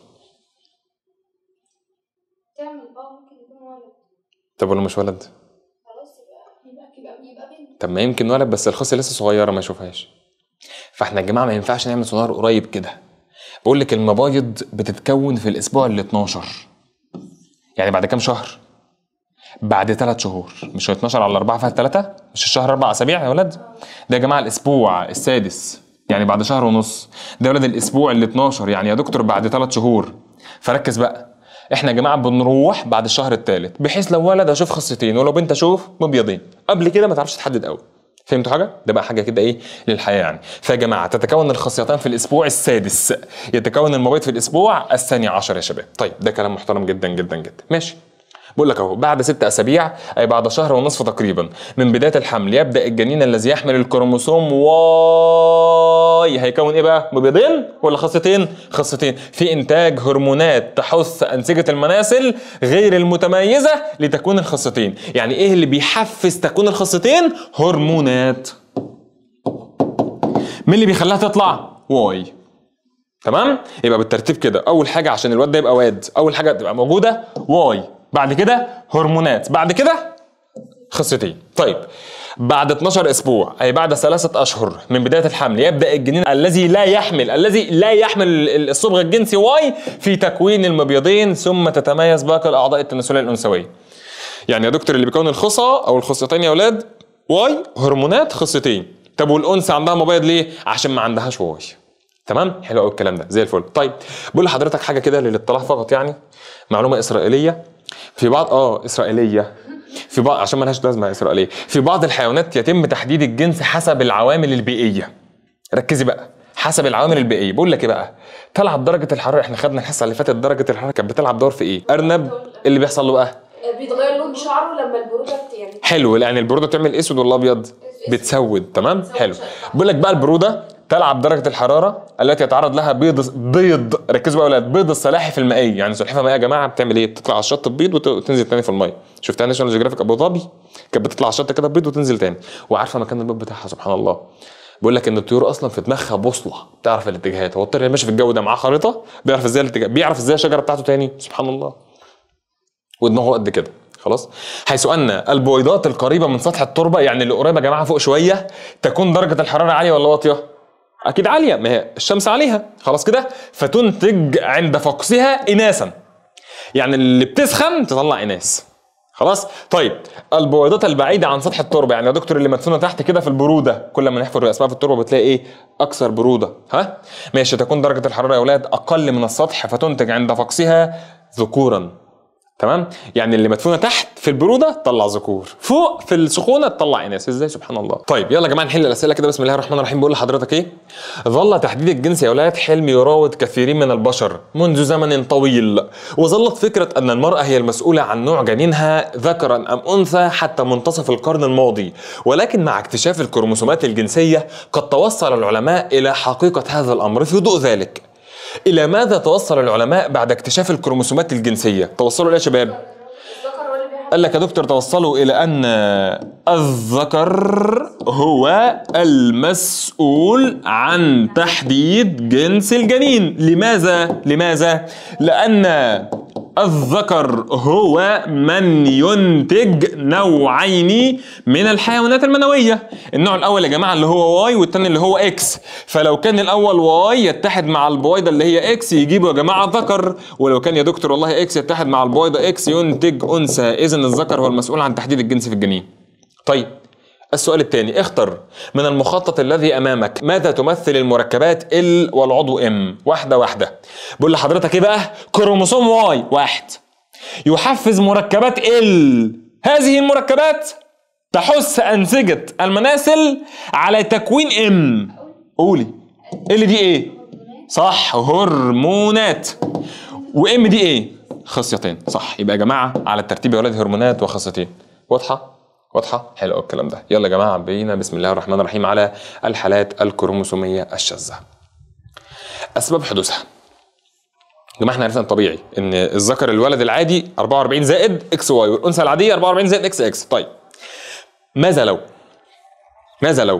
[SPEAKER 2] تعمل اه ممكن يكون ولد
[SPEAKER 1] طب ولا مش ولد
[SPEAKER 2] خلاص يبقى يبقى يبقى, يبقى بنت
[SPEAKER 1] طب ما يمكن ولد بس الخصيه لسه صغيره ما يشوفهاش فاحنا يا جماعه ما ينفعش نعمل سونار قريب كده بقول لك المبايض بتتكون في الاسبوع ال 12 يعني بعد كام شهر بعد ثلاث شهور مش 12 على 4 فيها 3 مش الشهر اربع اسابيع يا ولاد ده يا جماعه الاسبوع السادس يعني بعد شهر ونص ده يا ولاد الاسبوع ال 12 يعني يا دكتور بعد ثلاث شهور فركز بقى احنا يا جماعه بنروح بعد الشهر الثالث بحيث لو ولد اشوف خصيتين ولو بنت اشوف مبيضين قبل كده ما تعرفش تحدد قوي فهمتوا حاجه ده بقى حاجه كده ايه للحياه يعني فيا جماعه تتكون الخصيتان في الاسبوع السادس يتكون المبيض في الاسبوع الثاني عشر يا شباب طيب ده كلام محترم جدا جدا جدا ماشي بقول لك اهو بعد ست اسابيع اي بعد شهر ونصف تقريبا من بدايه الحمل يبدا الجنين الذي يحمل الكروموسوم واي هيكون ايه بقى مبيضين ولا خاصتين خاصتين في انتاج هرمونات تحث انسجه المناسل غير المتميزه لتكوين الخاصتين يعني ايه اللي بيحفز تكوين الخاصتين هرمونات مين اللي بيخليها تطلع واي تمام يبقى بالترتيب كده اول حاجه عشان الواد ده يبقى واد اول حاجه تبقى موجوده واي بعد كده هرمونات بعد كده خصيتين طيب بعد 12 اسبوع اي بعد ثلاثه اشهر من بدايه الحمل يبدا الجنين الذي لا يحمل الذي لا يحمل الصبغه الجنسي واي في تكوين المبيضين ثم تتميز باقي الاعضاء التناسليه الانثويه يعني يا دكتور اللي بيكون الخصى او الخصيتين يا اولاد واي هرمونات خصيتين طب والانثى عندها مبيض ليه عشان ما عندهاش واي تمام حلو قوي الكلام ده زي الفل طيب بقول لحضرتك حاجه كده للاطلاع فقط يعني معلومه اسرائيليه في بعض اه اسرائيليه في بعض عشان ملهاش لازمه اسرائيليه في بعض الحيوانات يتم تحديد الجنس حسب العوامل البيئيه ركزي بقى حسب العوامل البيئيه بقول لك ايه بقى تلعب درجه الحراره احنا خدنا الحصه اللي فاتت درجه الحراره كانت بتلعب دور في ايه ارنب اللي بيحصل له بقى
[SPEAKER 2] بيتغير لون شعره لما البروده بت- يعني
[SPEAKER 1] حلو لان البروده بتعمل اسود ولا ابيض بتسود تمام حلو بقول لك بقى البروده تلعب درجه الحراره التي يتعرض لها بيض بيض ركزوا بقى يا اولاد بيض السلاحف المائيه يعني سلحفاه مائيه يا جماعه بتعمل ايه بتطلع على الشط تبيض وت- وتنزل تاني في الميه شفتها ناشونال جيوغرافيك ابو ظبي كانت بتطلع على الشط كده تبيض وتنزل تاني وعارفه مكان البيض بتاعها سبحان الله بيقول لك ان الطيور اصلا في دماغها بوصله بتعرف الاتجاهات هو الطير اللي ماشي في الجو ده معاه خريطه بيعرف ازاي الاتجاه بيعرف ازاي الشجره بتاعته تاني سبحان الله ودماغه قد كده خلاص حيث ان البويضات القريبه من سطح التربه يعني اللي قريبه يا جماعه فوق شويه تكون درجه الحراره عاليه ولا واطيه اكيد عاليه ما هي الشمس عليها خلاص كده فتنتج عند فقسها اناثا يعني اللي بتسخن تطلع اناث خلاص طيب البويضات البعيده عن سطح التربه يعني يا دكتور اللي مدفونه تحت كده في البروده كل ما نحفر اسمها في التربه بتلاقي ايه اكثر بروده ها ماشي تكون درجه الحراره يا اولاد اقل من السطح فتنتج عند فقسها ذكورا تمام يعني اللي مدفونه تحت في البروده تطلع ذكور فوق في السخونه تطلع اناث ازاي سبحان الله طيب يلا يا جماعه نحل الاسئله كده بسم الله الرحمن الرحيم بقول لحضرتك ايه ظل تحديد الجنس يا اولاد حلم يراود كثيرين من البشر منذ زمن طويل وظلت فكره ان المراه هي المسؤوله عن نوع جنينها ذكرا ام انثى حتى منتصف القرن الماضي ولكن مع اكتشاف الكروموسومات الجنسيه قد توصل العلماء الى حقيقه هذا الامر في ضوء ذلك إلى ماذا توصل العلماء بعد اكتشاف الكروموسومات الجنسية؟ توصلوا إلى يا شباب؟
[SPEAKER 2] الذكر هو اللي بيحمل
[SPEAKER 1] قال لك يا دكتور توصلوا إلى أن الذكر هو المسؤول عن تحديد جنس الجنين لماذا؟ لماذا؟ لأن الذكر هو من ينتج نوعين من الحيوانات المنوية النوع الأول يا جماعة اللي هو واي والتاني اللي هو اكس فلو كان الأول واي يتحد مع البويضة اللي هي اكس يجيبوا يا جماعة ذكر ولو كان يا دكتور والله اكس يتحد مع البويضة اكس ينتج أنثى إذا الذكر هو المسؤول عن تحديد الجنس في الجنين طيب السؤال الثاني اختر من المخطط الذي امامك ماذا تمثل المركبات ال والعضو ام واحده واحده بقول لحضرتك ايه بقى كروموسوم واي واحد يحفز مركبات ال هذه المركبات تحث انسجه المناسل على تكوين ام قولي ال دي ايه صح هرمونات وام دي ايه خصيتين صح يبقى يا جماعه على الترتيب يا ولاد هرمونات وخصيتين واضحه واضحه حلو قوي الكلام ده يلا يا جماعه بينا بسم الله الرحمن الرحيم على الحالات الكروموسوميه الشاذه اسباب حدوثها يا جماعه احنا عرفنا الطبيعي ان الذكر الولد العادي 44 زائد اكس واي والانثى العاديه 44 زائد اكس اكس طيب ماذا لو ماذا لو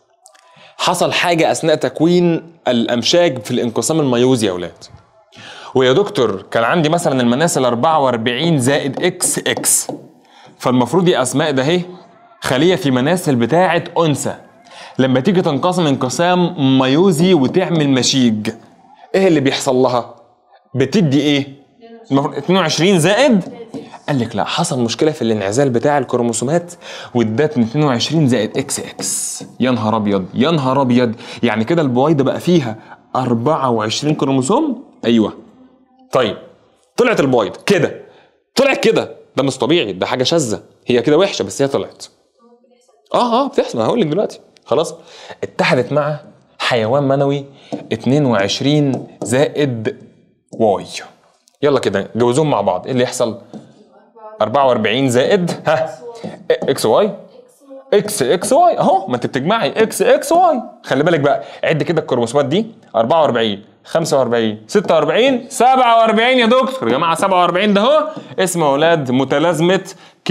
[SPEAKER 1] حصل حاجه اثناء تكوين الامشاج في الانقسام الميوزي يا اولاد ويا دكتور كان عندي مثلا المناسل 44 زائد اكس اكس فالمفروض يا اسماء ده اهي خليه في مناسل بتاعه انثى لما تيجي تنقسم انقسام ميوزي وتعمل مشيج ايه اللي بيحصل لها بتدي ايه المفروض 22 زائد قال لك لا حصل مشكله في الانعزال بتاع الكروموسومات وادتني 22 زائد اكس اكس يا نهار ابيض يا نهار ابيض يعني كده البويضه بقى فيها 24 كروموسوم ايوه طيب طلعت البويض كده طلعت كده ده مش طبيعي ده حاجه شاذه هي كده وحشه بس هي طلعت اه اه بتحصل هقول لك دلوقتي خلاص اتحدت مع حيوان منوي 22 زائد واي يلا كده جوزوهم مع بعض ايه اللي يحصل 44 زائد ها اكس واي اكس اكس واي اهو ما انت بتجمعي اكس اكس واي خلي بالك بقى عد كده الكروموسومات دي 44 45 46 47 يا دكتور يا جماعه 47 ده اهو اسمه يا اولاد متلازمه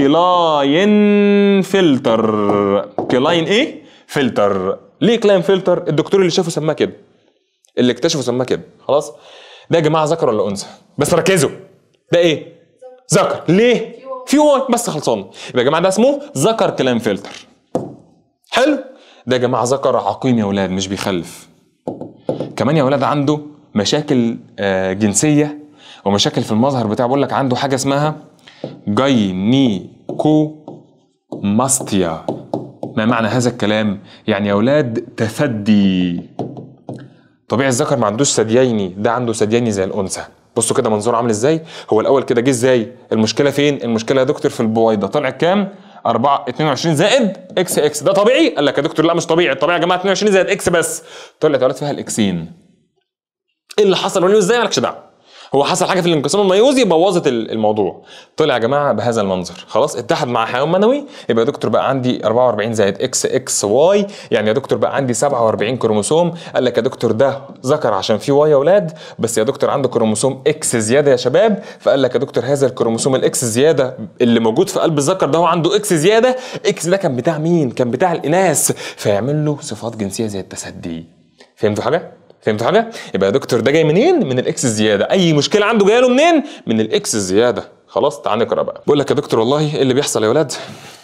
[SPEAKER 1] كلاين فلتر كلاين ايه؟ فلتر ليه كلاين فلتر؟ الدكتور اللي شافه سماه كده اللي اكتشفه سماه كده خلاص ده يا جماعه ذكر ولا انثى بس ركزوا ده ايه؟ ذكر ليه؟ في واي بس خلصان يبقى يا جماعه ده اسمه ذكر كلاين فلتر حلو ده يا جماعه ذكر عقيم يا اولاد مش بيخلف كمان يا اولاد عنده مشاكل آه، جنسيه ومشاكل في المظهر بتاعه بقول لك عنده حاجه اسمها جاينيكو ماستيا ما معنى هذا الكلام يعني يا اولاد تثدي طبيعي الذكر ما عندوش ثديين ده عنده ثديين زي الانثى بصوا كده منظره عامل ازاي هو الاول كده جه ازاي المشكله فين المشكله يا دكتور في البويضه طلع كام 4 22 زائد اكس اكس ده طبيعي قال لك يا دكتور لا مش طبيعي الطبيعي يا جماعه 22 زائد اكس بس طلعت ولد فيها الاكسين ايه اللي حصل وليه ازاي مالكش دعوه هو حصل حاجه في الانقسام الميوزي بوظت ال- الموضوع طلع يا جماعه بهذا المنظر خلاص اتحد مع حيوان منوي يبقى يا دكتور بقى عندي 44 زائد اكس اكس واي يعني يا دكتور بقى عندي 47 كروموسوم قال لك يا دكتور ده ذكر عشان فيه واي يا اولاد بس يا دكتور عنده كروموسوم اكس زياده يا شباب فقال لك يا دكتور هذا الكروموسوم الاكس زياده اللي موجود في قلب الذكر ده هو عنده اكس زياده اكس ده كان بتاع مين كان بتاع الاناث فيعمل له صفات جنسيه زي التسدي فهمتوا حاجه فهمتوا حاجه؟ يبقى يا دكتور ده جاي منين؟ من الاكس الزياده، اي مشكله عنده جايه له منين؟ من الاكس الزياده، خلاص تعال نقرا بقى. بقول لك يا دكتور والله ايه اللي بيحصل يا ولاد؟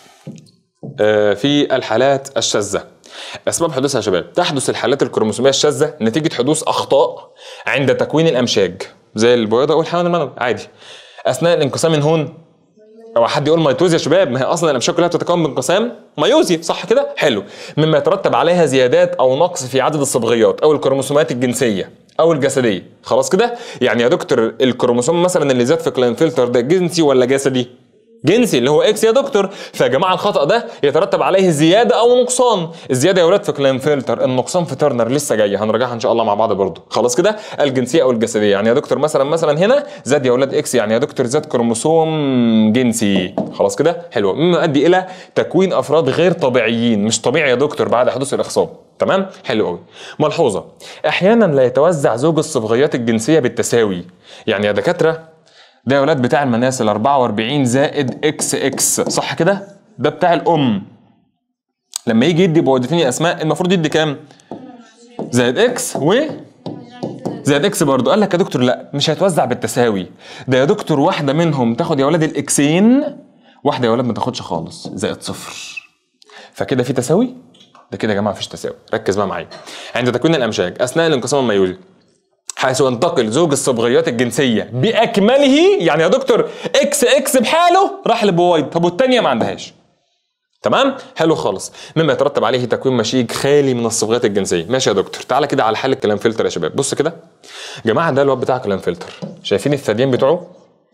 [SPEAKER 1] آه في الحالات الشاذه. اسباب حدوثها يا شباب، تحدث الحالات الكروموسوميه الشاذه نتيجه حدوث اخطاء عند تكوين الامشاج زي البويضه والحيوان المنوي عادي. اثناء الانقسام من هون او حد يقول ميتوز يا شباب ما هي اصلا الامشاج كلها بتتكون من انقسام ميوزي صح كده حلو مما يترتب عليها زيادات او نقص في عدد الصبغيات او الكروموسومات الجنسيه او الجسديه خلاص كده يعني يا دكتور الكروموسوم مثلا اللي زاد في كلاين فلتر ده جنسي ولا جسدي جنسي اللي هو اكس يا دكتور فيا جماعه الخطا ده يترتب عليه زياده او نقصان الزياده يا ولاد في كلاين فلتر النقصان في ترنر لسه جايه هنراجعها ان شاء الله مع بعض برضه خلاص كده الجنسيه او الجسديه يعني يا دكتور مثلا مثلا هنا زاد يا ولاد اكس يعني يا دكتور زاد كروموسوم جنسي خلاص كده حلو مما يؤدي الى تكوين افراد غير طبيعيين مش طبيعي يا دكتور بعد حدوث الاخصاب تمام حلو قوي ملحوظه احيانا لا يتوزع زوج الصبغيات الجنسيه بالتساوي يعني يا دكاتره ده يا ولاد بتاع المناسل 44 زائد اكس اكس صح كده؟ ده بتاع الام لما يجي يدي بويضتين يا اسماء المفروض يدي كام؟ زائد اكس و زائد اكس برضه قال لك يا دكتور لا مش هيتوزع بالتساوي ده يا دكتور واحده منهم تاخد يا ولاد الاكسين واحده يا ولاد ما تاخدش خالص زائد صفر فكده في تساوي ده كده يا جماعه مفيش تساوي ركز بقى معايا عند تكوين الامشاج اثناء الانقسام الميولي حيث ينتقل زوج الصبغيات الجنسيه باكمله يعني يا دكتور اكس اكس بحاله راح لبويض طب والثانيه ما عندهاش تمام حلو خالص مما يترتب عليه تكوين مشيج خالي من الصبغات الجنسيه ماشي يا دكتور تعالى كده على حل الكلام فلتر يا شباب بص كده جماعه ده الواد بتاع كلام فلتر شايفين الثديين بتوعه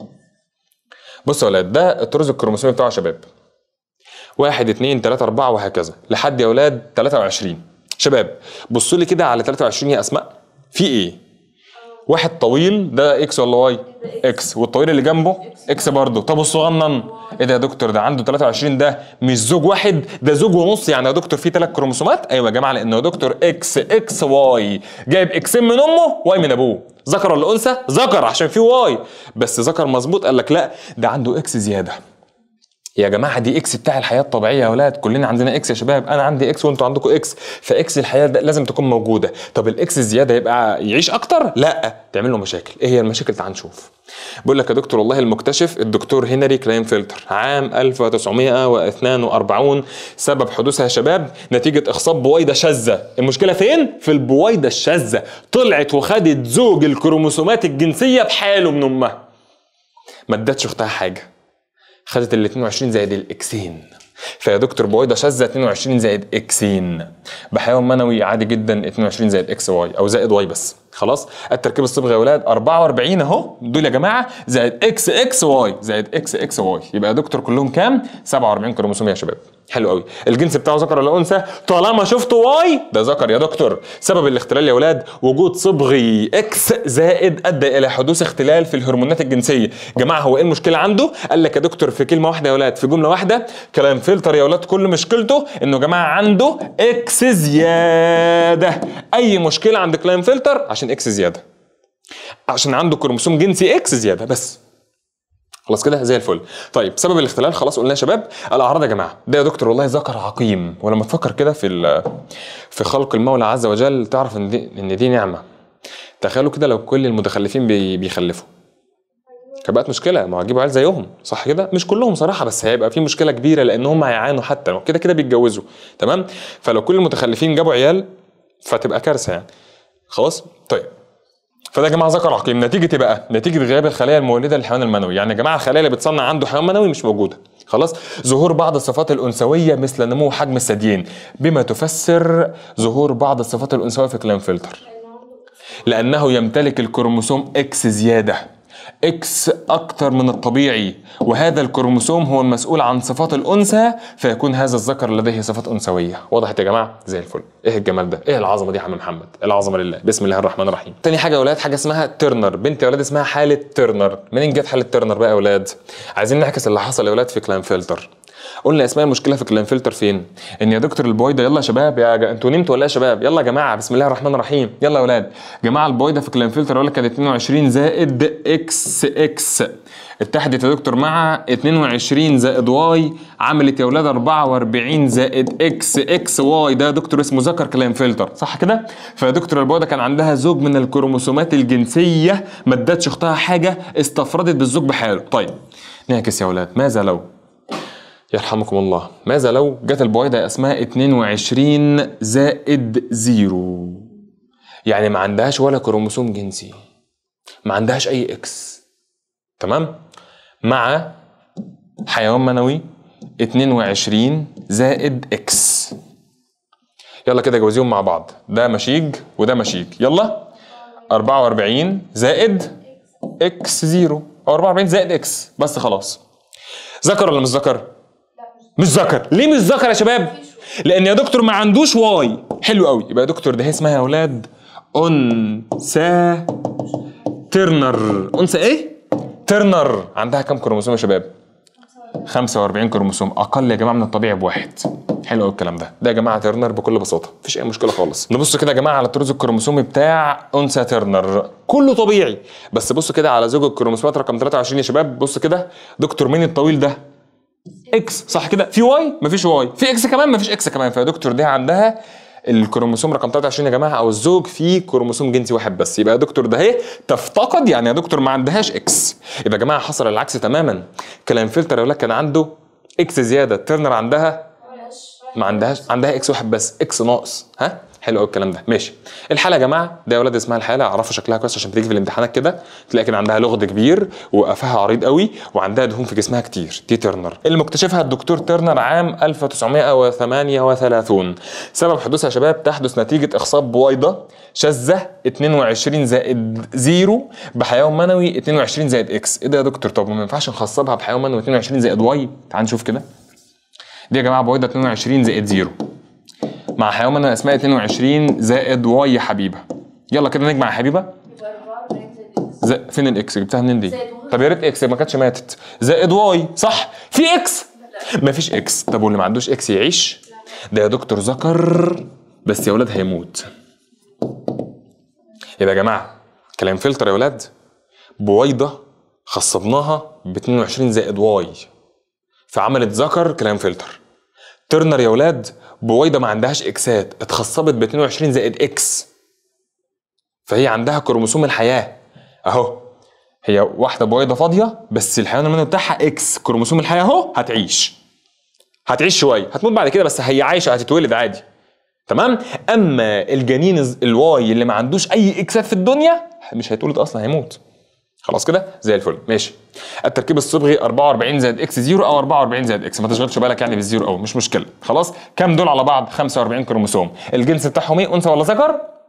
[SPEAKER 1] بصوا يا ولاد ده الطرز الكروموسومي بتاعه يا شباب واحد اتنين تلاتة أربعة وهكذا لحد يا ولاد 23 شباب بصوا لي كده على 23 يا أسماء في إيه؟ واحد طويل ده اكس ولا واي؟ اكس والطويل اللي جنبه اكس برضه طب والصغنن ايه ده يا دكتور ده عنده 23 ده مش زوج واحد ده زوج ونص يعني يا دكتور فيه ثلاث كروموسومات ايوه يا جماعه لانه يا دكتور اكس اكس واي جايب اكسين من امه واي من ابوه ذكر ولا انثى؟ ذكر عشان فيه واي بس ذكر مظبوط قال لك لا ده عنده اكس زياده يا جماعه دي اكس بتاع الحياه الطبيعيه يا اولاد كلنا عندنا اكس يا شباب انا عندي اكس وانتوا عندكم اكس فاكس الحياه ده لازم تكون موجوده طب الاكس الزياده يبقى يعيش اكتر لا تعمل له مشاكل ايه هي المشاكل تعال نشوف بقول لك يا دكتور والله المكتشف الدكتور هنري كلاين فلتر عام 1942 سبب حدوثها يا شباب نتيجه اخصاب بويضه شاذه المشكله فين في البويضه الشاذه طلعت وخدت زوج الكروموسومات الجنسيه بحاله من امها ما ادتش اختها حاجه خدت ال 22 زائد الاكسين فيا دكتور بويضه شاذه 22 زائد اكسين بحيوان منوي عادي جدا 22 زائد اكس واي او زائد واي بس خلاص التركيب الصبغي يا ولاد 44 اهو دول يا جماعه زائد اكس اكس واي زائد اكس اكس واي يبقى يا دكتور كلهم كام 47 كروموسوم يا شباب حلو قوي الجنس بتاعه ذكر ولا انثى طالما شفته واي ده ذكر يا دكتور سبب الاختلال يا ولاد وجود صبغي اكس زائد ادى الى حدوث اختلال في الهرمونات الجنسيه جماعه هو ايه المشكله عنده قال لك يا دكتور في كلمه واحده يا ولاد في جمله واحده كلام فلتر يا ولاد كل مشكلته انه يا جماعه عنده اكس زياده اي مشكله عند كلام فلتر عشان اكس زياده عشان عنده كروموسوم جنسي اكس زياده بس خلاص كده زي الفل طيب سبب الاختلال خلاص قلنا يا شباب الاعراض يا جماعه ده يا دكتور والله ذكر عقيم ولما تفكر كده في ال- في خلق المولى عز وجل تعرف ان دي ان دي نعمه تخيلوا كده لو كل المتخلفين بي بيخلفوا كانت بقت مشكله ما هو هتجيبوا عيال زيهم صح كده مش كلهم صراحه بس هيبقى في مشكله كبيره لان هم هيعانوا حتى لو كده كده بيتجوزوا تمام فلو كل المتخلفين جابوا عيال فتبقى كارثه يعني خلاص طيب فده يا جماعه ذكر عقيم نتيجه ايه بقى؟ نتيجه غياب الخلايا المولده للحيوان المنوي، يعني يا جماعه الخلايا اللي بتصنع عنده حيوان منوي مش موجوده. خلاص؟ ظهور بعض الصفات الانثويه مثل نمو حجم الثديين، بما تفسر ظهور بعض الصفات الانثويه في كلام فلتر. لانه يمتلك الكروموسوم اكس زياده. اكس اكتر من الطبيعي وهذا الكروموسوم هو المسؤول عن صفات الانثى فيكون هذا الذكر لديه صفات انثويه وضحت يا جماعه زي الفل ايه الجمال ده ايه العظمه دي يا عم محمد العظمه لله بسم الله الرحمن الرحيم تاني حاجه يا اولاد حاجه اسمها ترنر بنت يا اولاد اسمها حاله ترنر منين جت حاله ترنر بقى يا اولاد عايزين نعكس اللي حصل يا اولاد في كلام فلتر قلنا اسماء المشكله في كلام فلتر فين ان يا دكتور البويضه يلا يا شباب يا جا... انتوا نمتوا ولا يا شباب يلا يا جماعه بسم الله الرحمن الرحيم يلا يا اولاد جماعه البويضه في كلام فلتر اقول لك كانت 22 زائد اكس اكس اتحدت يا دكتور مع 22 زائد واي عملت يا اولاد 44 زائد اكس اكس واي ده يا دكتور اسمه ذكر كلام فلتر صح كده فيا دكتور البويضه كان عندها زوج من الكروموسومات الجنسيه ما ادتش اختها حاجه استفردت بالزوج بحاله طيب نعكس يا اولاد ماذا لو يرحمكم الله ماذا لو جت البويضة اسمها 22 زائد زيرو يعني ما عندهاش ولا كروموسوم جنسي ما عندهاش اي اكس تمام مع حيوان منوي 22 زائد اكس يلا كده جوزيهم مع بعض ده مشيج وده مشيج يلا 44 زائد اكس زيرو او 44 زائد اكس بس خلاص ذكر ولا مش ذكر؟ مش ذكر ليه مش ذكر يا شباب لان يا دكتور ما عندوش واي حلو قوي يبقى يا دكتور ده هي اسمها يا اولاد انثى ترنر انثى ايه ترنر عندها كام كروموسوم يا شباب 45 كروموسوم اقل يا جماعه من الطبيعي بواحد حلو قوي الكلام ده ده يا جماعه ترنر بكل بساطه مفيش اي مشكله خالص نبص كده يا جماعه على الطراز الكروموسومي بتاع انثى ترنر كله طبيعي بس بص كده على زوج الكروموسومات رقم 23 يا شباب بص كده دكتور مين الطويل ده اكس صح كده في واي مفيش واي في اكس كمان مفيش اكس كمان فيا دكتور دي عندها الكروموسوم رقم 23 يا جماعه او الزوج فيه كروموسوم جنسي واحد بس يبقى يا دكتور ده اهي تفتقد يعني يا دكتور ما عندهاش اكس يبقى يا جماعه حصل العكس تماما كلام فلتر يقول لك كان عنده اكس زياده ترنر عندها ما عندهاش عندها اكس واحد بس اكس ناقص ها حلو قوي الكلام ده ماشي الحاله يا جماعه ده يا ولاد اسمها الحاله اعرفوا شكلها كويس عشان تيجي في الامتحانات كده تلاقي كده عندها لغد كبير وقفها عريض قوي وعندها دهون في جسمها كتير دي ترنر اللي مكتشفها الدكتور ترنر عام 1938 سبب حدوثها يا شباب تحدث نتيجه اخصاب بويضه شاذه 22 زائد زيرو بحيوان منوي 22 زائد اكس ايه ده يا دكتور طب ما ينفعش نخصبها بحيوان منوي 22 زائد واي تعال نشوف كده دي يا جماعه بويضه 22 زائد زيرو مع حيوان منوي اسمها 22 زائد واي يا حبيبه يلا كده نجمع يا حبيبه
[SPEAKER 2] يبقى 44 زائد اكس
[SPEAKER 1] زي فين الاكس جبتها منين دي
[SPEAKER 2] زائد واي.
[SPEAKER 1] طب يا ريت اكس ما كانتش ماتت زائد واي صح في اكس مفيش اكس طب واللي ما عندوش اكس يعيش ده يا دكتور ذكر بس يا ولاد هيموت يبقى يا جماعه كلام فلتر يا ولاد بويضه خصبناها ب 22 زائد واي فعملت ذكر كلام فلتر ترنر يا ولاد بويضه ما عندهاش اكسات اتخصبت ب 22 زائد اكس فهي عندها كروموسوم الحياه اهو هي واحده بويضه فاضيه بس الحيوان المنوي بتاعها اكس كروموسوم الحياه اهو هتعيش هتعيش شويه هتموت بعد كده بس هي عايشه هتتولد عادي تمام اما الجنين الز- الواي اللي ما عندوش اي اكسات في الدنيا مش هيتولد اصلا هيموت خلاص كده زي الفل ماشي التركيب الصبغي 44 زائد اكس زيرو او 44 زائد اكس ما تشغلش بالك يعني بالزيرو او مش مشكله خلاص كام دول على بعض 45 كروموسوم الجنس بتاعهم ايه انثى ولا ذكر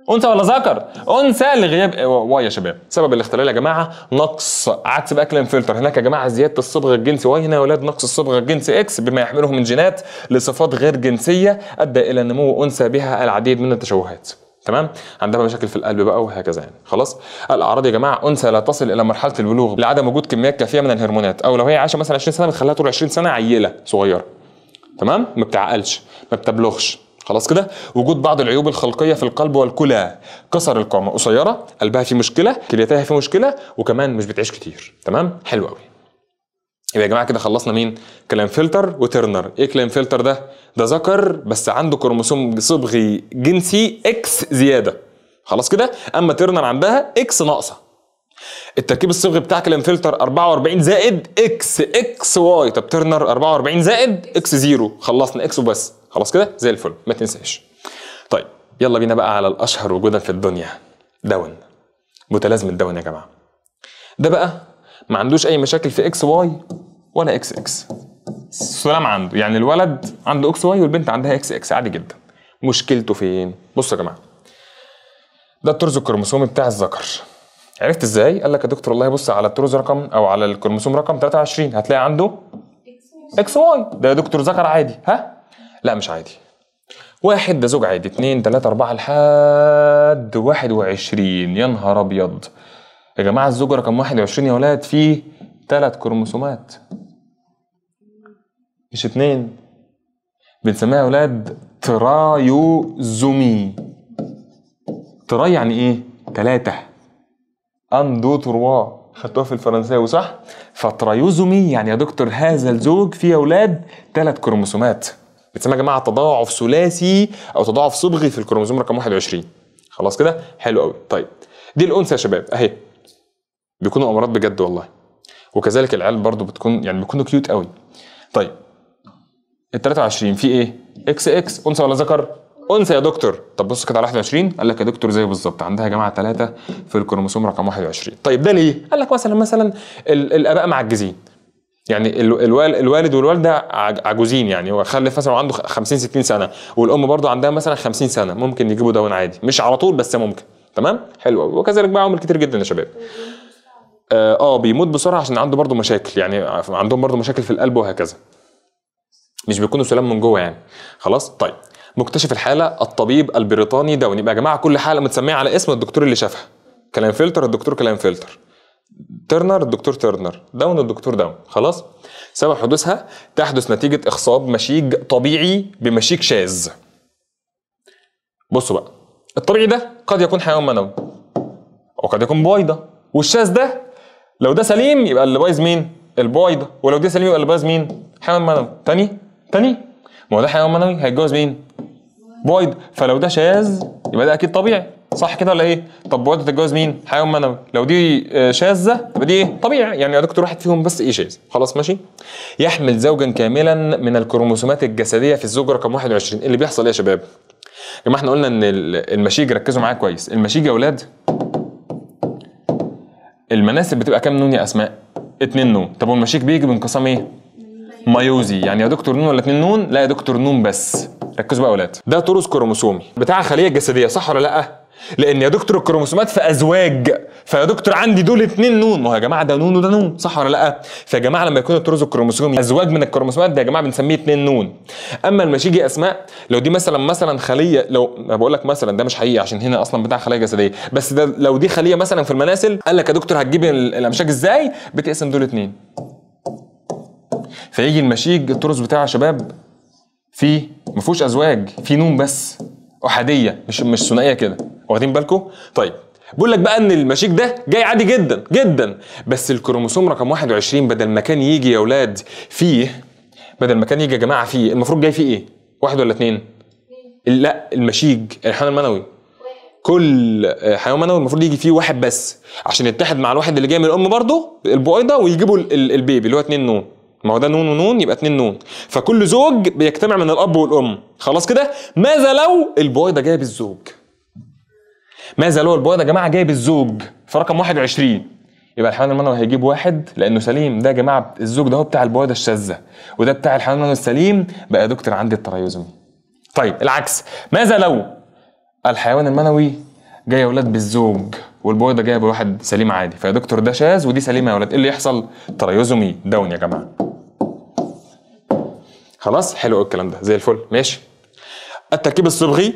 [SPEAKER 1] انثى ولا ذكر انثى لغياب واي يا شباب سبب الاختلال يا جماعه نقص عكس بقى كلام فلتر هناك يا جماعه زياده الصبغه الجنسي واي هنا يا ولاد نقص الصبغه الجنسي اكس بما يحمله من جينات لصفات غير جنسيه ادى الى نمو انثى بها العديد من التشوهات تمام عندها مشاكل في القلب بقى وهكذا يعني خلاص الاعراض يا جماعه انثى لا تصل الى مرحله البلوغ لعدم وجود كميات كافيه من الهرمونات او لو هي عايشه مثلا 20 سنه بتخليها طول 20 سنه عيله صغيره تمام ما بتعقلش ما بتبلغش خلاص كده وجود بعض العيوب الخلقيه في القلب والكلى كسر القامه قصيره قلبها فيه مشكله كليتها فيه مشكله وكمان مش بتعيش كتير تمام حلو قوي يبقى يا جماعه كده خلصنا مين كلام فلتر وترنر ايه كلام فلتر ده ده ذكر بس عنده كروموسوم صبغي جنسي اكس زياده خلاص كده اما ترنر عندها اكس ناقصه التركيب الصبغي بتاع كلام فلتر 44 زائد اكس اكس واي طب ترنر 44 زائد اكس زيرو خلصنا اكس وبس خلاص كده زي الفل ما تنساش طيب يلا بينا بقى على الاشهر وجودا في الدنيا داون متلازمه داون يا جماعه ده بقى ما عندوش اي مشاكل في اكس واي ولا اكس اكس سلام عنده يعني الولد عنده اكس واي والبنت عندها اكس اكس عادي جدا مشكلته فين بصوا يا جماعه ده الطرز الكروموسومي بتاع الذكر عرفت ازاي قال لك يا دكتور والله بص على الطرز رقم او على الكروموسوم رقم 23 هتلاقي عنده اكس واي ده يا دكتور ذكر عادي ها لا مش عادي واحد ده زوج عادي اتنين تلاتة أربعة لحد واحد وعشرين يا نهار أبيض يا جماعة الزوج رقم واحد وعشرين يا ولاد فيه تلات كروموسومات مش اتنين بنسميها يا ولاد ترايوزومي تراي يعني ايه؟ تلاتة ان دو تروا خدتوها في الفرنساوي صح؟ فترايوزومي يعني يا دكتور هذا الزوج فيه اولاد ثلاث كروموسومات بتسمى يا جماعه تضاعف ثلاثي او تضاعف صبغي في الكروموسوم رقم 21 خلاص كده؟ حلو قوي طيب دي الانثى يا شباب اهي بيكونوا امراض بجد والله وكذلك العيال برضو بتكون يعني بيكونوا كيوت قوي طيب ال 23 في ايه؟ اكس اكس انثى ولا ذكر؟ انثى يا دكتور طب بص كده على 21 قال لك يا دكتور زيه بالظبط عندها يا جماعه ثلاثه في الكروموسوم رقم 21 طيب ده ليه؟ قال لك مثلا مثلا ال- الاباء معجزين يعني ال- الوال- الوالد والوالده عج- عجوزين يعني هو خلف مثلا عنده 50 60 سنه والام برضه عندها مثلا 50 سنه ممكن يجيبوا دون عادي مش على طول بس ممكن تمام حلو قوي وكذلك بقى عوامل كتير جدا يا شباب اه آه، بيموت بسرعه عشان عنده برضه مشاكل يعني عندهم برضه مشاكل في القلب وهكذا مش بيكونوا سلام من جوه يعني خلاص طيب مكتشف الحاله الطبيب البريطاني داون يبقى يا جماعه كل حاله متسميه على اسم الدكتور اللي شافها كلام فلتر الدكتور كلام فلتر ترنر الدكتور ترنر داون الدكتور داون خلاص سبب حدوثها تحدث نتيجه اخصاب مشيج طبيعي بمشيج شاذ بصوا بقى الطبيعي ده قد يكون حيوان منوي وقد يكون بويضه والشاذ ده لو ده سليم يبقى اللي بايظ مين البويضه ولو ده سليم يبقى اللي بايظ مين حيوان منوي تاني تاني ما هو ده حيوان منوي هيتجوز مين بويض فلو ده شاذ يبقى ده اكيد طبيعي صح كده ولا ايه طب بويضه تتجوز مين حيوان منوي لو دي آه، شاذه يبقى دي ايه طبيعي يعني يا دكتور واحد فيهم بس ايه شاذ خلاص ماشي يحمل زوجا كاملا من الكروموسومات الجسديه في الزوج رقم 21 اللي بيحصل ايه يا شباب يا جماعه احنا قلنا ان ال- المشيج ركزوا معايا كويس المشيج يا اولاد المناسب بتبقى كام نون يا اسماء اتنين نون طب والمشيك بيجي بانقسام ايه مايوزي يعني يا دكتور نون ولا اتنين نون لا يا دكتور نون بس ركزوا بقى يا اولاد ده طرز كروموسومي بتاع خليه جسديه صح ولا لا لان يا دكتور الكروموسومات في ازواج فيا دكتور عندي دول اتنين نون ما هو يا جماعه ده نون وده نون صح ولا لا فيا جماعه لما يكون الطرز الكروموسومي ازواج من الكروموسومات ده يا جماعه بنسميه اتنين نون اما المشيج يا اسماء لو دي مثلا مثلا خليه لو ما بقول لك مثلا ده مش حقيقي عشان هنا اصلا بتاع خليه جسديه بس ده لو دي خليه مثلا في المناسل قال لك يا دكتور هتجيب ال- الامشاج ازاي بتقسم دول اتنين فيجي المشيج الطرز بتاعه يا شباب فيه ما فيهوش ازواج في نون بس احاديه مش مش ثنائيه كده واخدين بالكم طيب بقول لك بقى ان المشيك ده جاي عادي جدا جدا بس الكروموسوم رقم 21 بدل ما كان يجي يا اولاد فيه بدل ما كان يجي يا جماعه فيه المفروض جاي فيه ايه واحد ولا اتنين لا المشيج الحيوان المنوي كل حيوان منوي المفروض يجي فيه واحد بس عشان يتحد مع الواحد اللي جاي من الام برضه البويضه ويجيبوا ال- ال- البيبي اللي هو اتنين نون ما هو ده نون ونون يبقى اتنين نون فكل زوج بيجتمع من الاب والام خلاص كده ماذا لو البويضه جايه بالزوج ماذا لو البويضه يا جماعه جايه بالزوج في رقم 21 يبقى الحيوان المنوي هيجيب واحد لانه سليم ده يا جماعه الزوج ده هو بتاع البويضه الشاذه وده بتاع الحيوان المنوي السليم بقى يا دكتور عندي التريزومي طيب العكس ماذا لو الحيوان المنوي جايه يا ولاد بالزوج والبويضه جايه بواحد سليم عادي فيا دكتور ده شاذ ودي سليمه يا ولاد ايه اللي يحصل تريزومي داون يا جماعه خلاص حلو قوي الكلام ده زي الفل ماشي التركيب الصبغي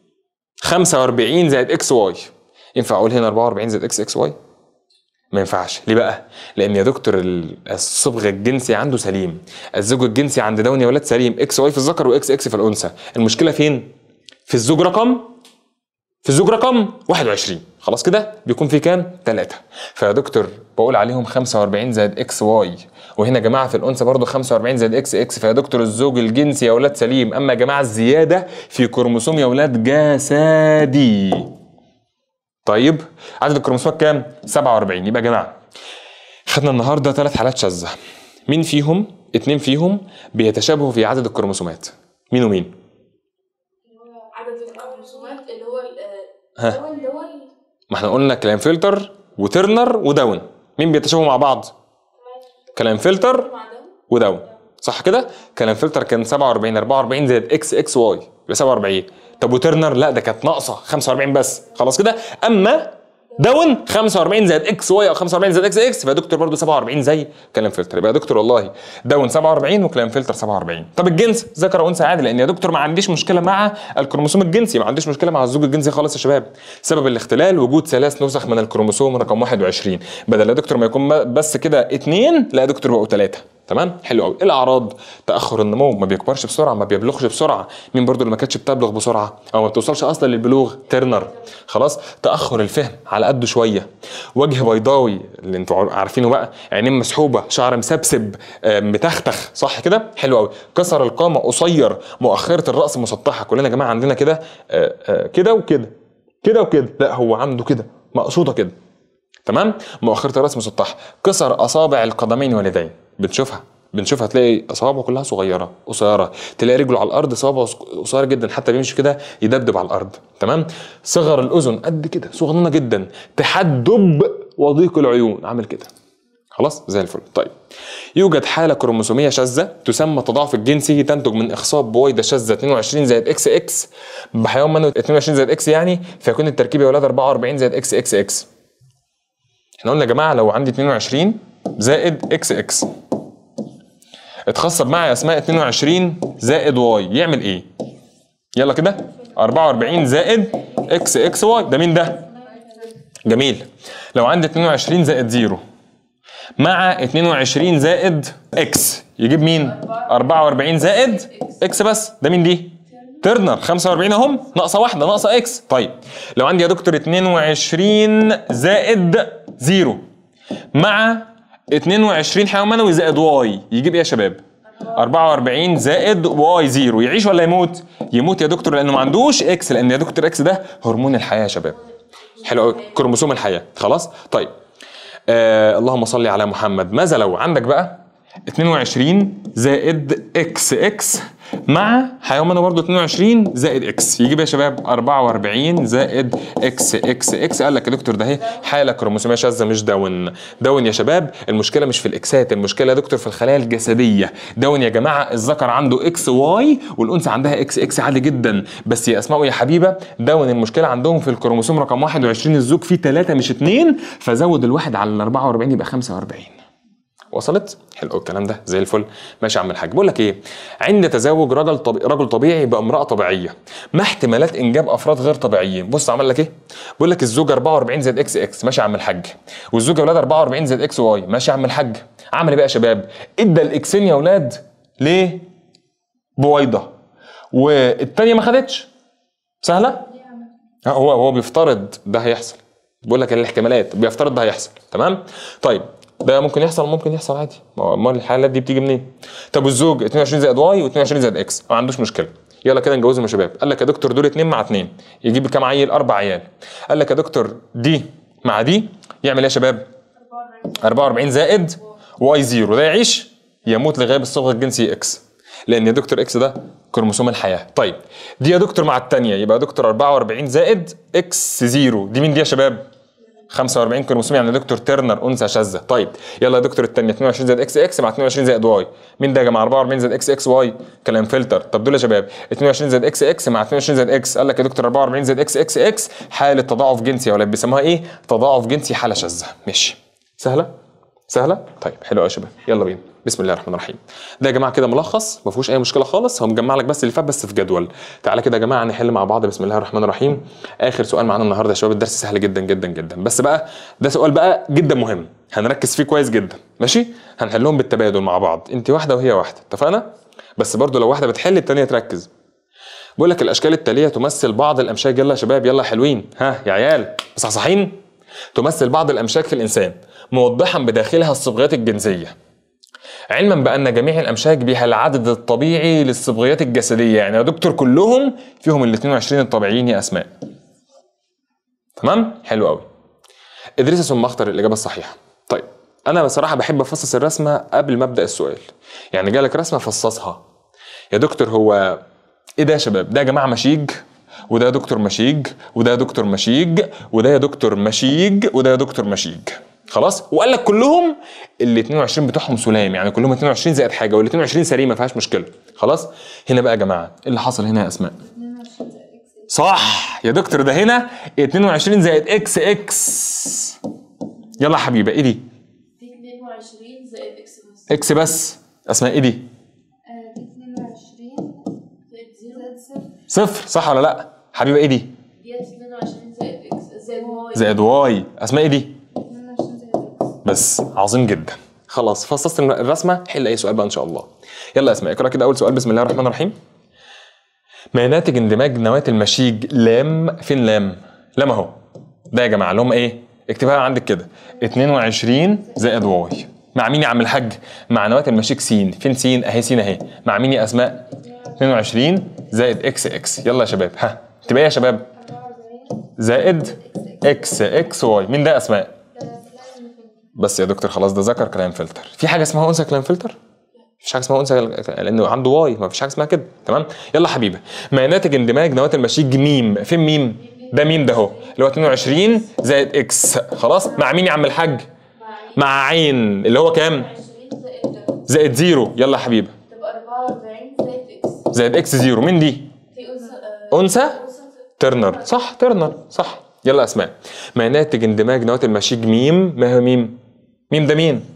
[SPEAKER 1] 45 زائد اكس واي ينفع اقول هنا 44 زائد اكس اكس واي ما ينفعش ليه بقى لان يا دكتور ال- الصبغ الجنسي عنده سليم الزوج الجنسي عند داون يا ولاد سليم اكس واي في الذكر واكس اكس في الانثى المشكله فين في الزوج رقم في الزوج رقم 21 خلاص كده بيكون في كام 3 فيا دكتور بقول عليهم 45 زائد اكس واي وهنا يا جماعه في الانثى برضه 45 زائد اكس اكس فيا دكتور الزوج الجنسي يا ولاد سليم اما يا جماعه الزياده في كروموسوم يا ولاد جسدي طيب عدد الكروموسومات كام 47 يبقى يا جماعه خدنا النهارده ثلاث حالات شاذه مين فيهم اتنين فيهم بيتشابهوا في عدد الكروموسومات مين ومين
[SPEAKER 2] عدد الكروموسومات اللي هو ال-
[SPEAKER 1] ها.
[SPEAKER 2] دول دول
[SPEAKER 1] ما احنا قلنا كلام فلتر وترنر وداون مين بيتشابهوا مع بعض كلام فلتر
[SPEAKER 2] مع ده
[SPEAKER 1] وداون صح كده كلام فلتر كان 47 44 زائد اكس اكس واي يبقى 47 طب وترنر لا ده كانت ناقصه 45 بس خلاص كده اما داون 45 زائد اكس واي او 45 زائد اكس اكس فيا دكتور برضه 47 زي كلام فلتر يبقى يا دكتور والله داون 47 وكلام فلتر 47 طب الجنس ذكر وانثى عادي لان يا دكتور ما عنديش مشكله مع الكروموسوم الجنسي ما عنديش مشكله مع الزوج الجنسي خالص يا شباب سبب الاختلال وجود ثلاث نسخ من الكروموسوم رقم 21 بدل يا دكتور ما يكون بس كده اثنين لا يا دكتور بقوا ثلاثه تمام حلو قوي الاعراض تاخر النمو ما بيكبرش بسرعه ما بيبلغش بسرعه مين برضو اللي ما كانتش بتبلغ بسرعه او ما بتوصلش اصلا للبلوغ ترنر خلاص تاخر الفهم على قده شويه وجه بيضاوي اللي انتوا عارفينه بقى عينين مسحوبه شعر مسبسب آه، متختخ صح كده حلو قوي كسر القامه قصير مؤخره الراس مسطحه كلنا يا جماعه عندنا كده آه، آه، كده وكده كده وكده لا هو عنده كده مقصوده كده تمام مؤخرة الراس مسطحة كسر أصابع القدمين واليدين بنشوفها بنشوفها تلاقي أصابعه كلها صغيرة قصيرة تلاقي رجله على الأرض صوابعه قصيرة جدا حتى بيمشي كده يدبدب على الأرض تمام صغر الأذن قد كده صغننة جدا تحدب وضيق العيون عامل كده خلاص زي الفل طيب يوجد حالة كروموسومية شاذة تسمى التضاعف الجنسي تنتج من إخصاب بويضة شاذة 22 زائد اكس اكس بحيوان منوي 22 زائد اكس يعني فيكون التركيب يا ولاد 44 زائد اكس اكس اكس احنا قلنا يا جماعه لو عندي 22 زائد اكس اكس اتخصب معي اسماء 22 زائد واي يعمل ايه؟ يلا كده 44 زائد اكس اكس واي ده مين ده؟ جميل لو عندي 22 زائد زيرو مع 22 زائد اكس يجيب مين؟ 44 زائد اكس بس ده مين دي؟ ترنر 45 اهم ناقصه واحده ناقصه اكس طيب لو عندي يا دكتور 22 زائد زيرو مع 22 حيوان منوي زائد واي يجيب ايه يا شباب؟ 44 زائد واي زيرو يعيش ولا يموت؟ يموت يا دكتور لانه ما عندوش اكس لان يا دكتور اكس ده هرمون الحياه يا شباب حلو قوي كروموسوم الحياه خلاص طيب آه اللهم صل على محمد ماذا لو عندك بقى 22 زائد اكس اكس مع حيوان منوي برضه 22 زائد اكس يجيب يا شباب 44 زائد اكس اكس اكس قال لك يا دكتور ده اهي حاله كروموسوميه شاذه مش داون داون يا شباب المشكله مش في الاكسات المشكله يا دكتور في الخلايا الجسديه داون يا جماعه الذكر عنده اكس واي والانثى عندها اكس اكس عادي جدا بس يا اسماء ويا حبيبه داون المشكله عندهم في الكروموسوم رقم 21 الزوج فيه 3 مش 2 فزود الواحد على ال 44 يبقى 45 وصلت؟ حلو الكلام ده زي الفل ماشي يا عم الحاج بقول لك ايه عند تزاوج رجل طبي... رجل طبيعي بامراه طبيعيه ما احتمالات انجاب افراد غير طبيعيين بص عمل لك ايه بقول لك الزوج 44 زائد اكس اكس ماشي يا عم الحاج والزوج يا اولاد 44 زائد اكس واي ماشي يا عم الحاج عمل ايه بقى يا شباب ادى الاكسين يا اولاد ليه بويضه والتانيه ما خدتش سهله ها، هو هو بيفترض ده هيحصل بقول لك الاحتمالات بيفترض ده هيحصل تمام طيب ده ممكن يحصل ممكن يحصل عادي ما هو امال الحالات دي بتيجي منين طب والزوج 22 زائد واي و22 زائد اكس ما عندوش مشكله يلا كده نجوزهم يا شباب قال لك يا دكتور دول اتنين مع اتنين يجيب كام عيل اربع عيال قال لك يا دكتور دي مع دي يعمل ايه يا شباب 44 زائد واي زيرو ده يعيش يموت لغايه الصبغه الجنسي اكس لان يا دكتور اكس ده كروموسوم الحياه طيب دي يا دكتور مع الثانيه يبقى يا دكتور 44 زائد اكس زيرو دي مين دي يا شباب 45 كروموسوم يعني دكتور ترنر انثى شاذه طيب يلا يا دكتور الثانيه 22 زائد اكس اكس مع 22 زائد واي مين ده يا جماعه 44 زائد اكس اكس واي كلام فلتر طب دول يا شباب 22 زائد اكس اكس مع 22 زائد اكس قال لك يا دكتور 44 زائد اكس اكس اكس حاله تضاعف جنسي يا ولاد بيسموها ايه تضاعف جنسي حاله شاذه ماشي سهله سهله طيب حلو قوي يا شباب يلا بينا بسم الله الرحمن الرحيم ده يا جماعه كده ملخص ما فيهوش اي مشكله خالص هو مجمع لك بس اللي فات بس في جدول تعالى كده يا جماعه نحل مع بعض بسم الله الرحمن الرحيم اخر سؤال معانا النهارده يا شباب الدرس سهل جدا جدا جدا بس بقى ده سؤال بقى جدا مهم هنركز فيه كويس جدا ماشي هنحلهم بالتبادل مع بعض انت واحده وهي واحده اتفقنا بس برضو لو واحده بتحل الثانيه تركز بقول لك الاشكال التاليه تمثل بعض الامشاج يلا يا شباب يلا حلوين ها يا عيال مصحصحين تمثل بعض الامشاج في الانسان موضحا بداخلها الصبغات الجنسيه علما بان جميع الامشاج بها العدد الطبيعي للصبغيات الجسديه يعني يا دكتور كلهم فيهم ال 22 الطبيعيين يا اسماء تمام حلو قوي ادرسي ثم اختر الاجابه الصحيحه طيب انا بصراحه بحب افصص الرسمه قبل ما ابدا السؤال يعني جالك رسمه فصصها يا دكتور هو ايه ده يا شباب ده يا جماعه مشيج وده يا دكتور مشيج وده يا دكتور مشيج وده يا دكتور مشيج وده يا دكتور مشيج خلاص وقال لك كلهم ال 22 بتوعهم سلام يعني كلهم 22 زائد حاجه وال 22 سليم ما فيهاش مشكله خلاص هنا بقى يا جماعه ايه اللي حصل هنا يا اسماء
[SPEAKER 2] 22 زائد اكس
[SPEAKER 1] صح يا دكتور ده هنا 22 زائد اكس اكس يلا يا حبيبه ايه دي
[SPEAKER 2] في 22 زائد اكس بس
[SPEAKER 1] اكس بس اسماء ايه دي
[SPEAKER 2] دي 22 زائد 0 زائد 0
[SPEAKER 1] صفر صح ولا لا حبيبه ايه دي
[SPEAKER 2] ديت 22 زائد اكس زائد واي
[SPEAKER 1] زائد واي اسماء ايه دي
[SPEAKER 2] 22 زائد اكس
[SPEAKER 1] بس عظيم جدا خلاص فصصت الرسمه حل اي سؤال بقى ان شاء الله يلا يا اسماء اقرا كده اول سؤال بسم الله الرحمن الرحيم ما ناتج اندماج نواه المشيج لام فين لام لام اهو ده يا جماعه اللي هم ايه اكتبها عندك كده 22 زائد واي مع مين يا عم الحاج مع نواه المشيج س فين س اهي س اهي مع مين يا اسماء 22 زائد اكس اكس يلا يا شباب ها تبقى ايه يا شباب
[SPEAKER 2] 44
[SPEAKER 1] زائد اكس اكس واي مين ده يا اسماء بس يا دكتور خلاص ده ذكر كلام فلتر في حاجه اسمها انثى كلام فلتر مفيش حاجه اسمها انثى لانه عنده واي ما فيش حاجه اسمها كده تمام يلا حبيبي ما ناتج اندماج نواه المشيج ميم فين ميم ده ميم ده اهو اللي هو 22 زائد اكس خلاص مع مين يا عم الحاج مع عين اللي هو كام
[SPEAKER 2] 20 زائد
[SPEAKER 1] زائد زيرو يلا يا حبيبي
[SPEAKER 2] تبقى 44 زائد اكس
[SPEAKER 1] زائد اكس زيرو مين دي
[SPEAKER 2] في انثى
[SPEAKER 1] انثى
[SPEAKER 2] انثى
[SPEAKER 1] ترنر صح ترنر صح يلا يا اسماء ما ناتج اندماج نواه المشيج ميم ما هو ميم ميم ده مين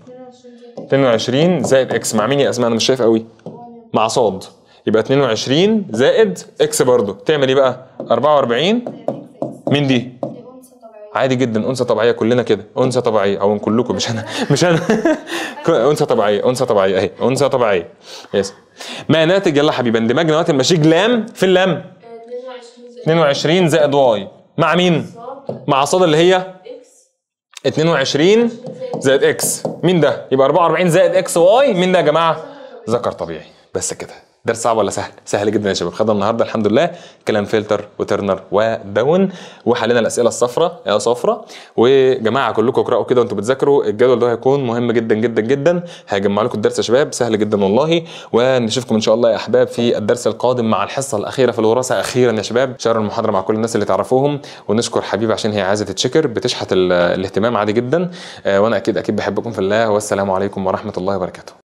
[SPEAKER 1] 22
[SPEAKER 2] 22 زائد
[SPEAKER 1] زائد اكس مع مين يا اسماء انا مش شايف قوي مع صاد يبقى 22 زائد اكس برضه تعمل ايه بقى 44 مين دي
[SPEAKER 2] دي انثى طبيعيه
[SPEAKER 1] عادي جدا انثى طبيعيه كلنا كده انثى طبيعيه او كلكم مش انا مش انا انثى طبيعيه انثى طبيعيه اهي انثى طبيعيه يس ما ناتج يلا حبيبي اندماج نواه المشيج لام في اللام
[SPEAKER 2] 22 زائد
[SPEAKER 1] 22 زائد واي مع مين
[SPEAKER 2] صاد
[SPEAKER 1] مع صاد اللي هي
[SPEAKER 2] اكس
[SPEAKER 1] 22 زائد اكس مين ده يبقى 44 زائد اكس واي مين ده يا جماعه ذكر طبيعي بس كده درس صعب ولا سهل؟ سهل جدا يا شباب خدنا النهارده الحمد لله كلام فلتر وترنر وداون وحلينا الاسئله الصفراء يا صفراء وجماعه كلكم اقراوا كده وانتوا بتذاكروا الجدول ده هيكون مهم جدا جدا جدا هجمع لكم الدرس يا شباب سهل جدا والله ونشوفكم ان شاء الله يا احباب في الدرس القادم مع الحصه الاخيره في الوراثه اخيرا يا شباب شهر المحاضره مع كل الناس اللي تعرفوهم ونشكر حبيبي عشان هي عايزه تتشكر بتشحت ال- الاهتمام عادي جدا آه، وانا اكيد اكيد بحبكم في الله والسلام عليكم ورحمه الله وبركاته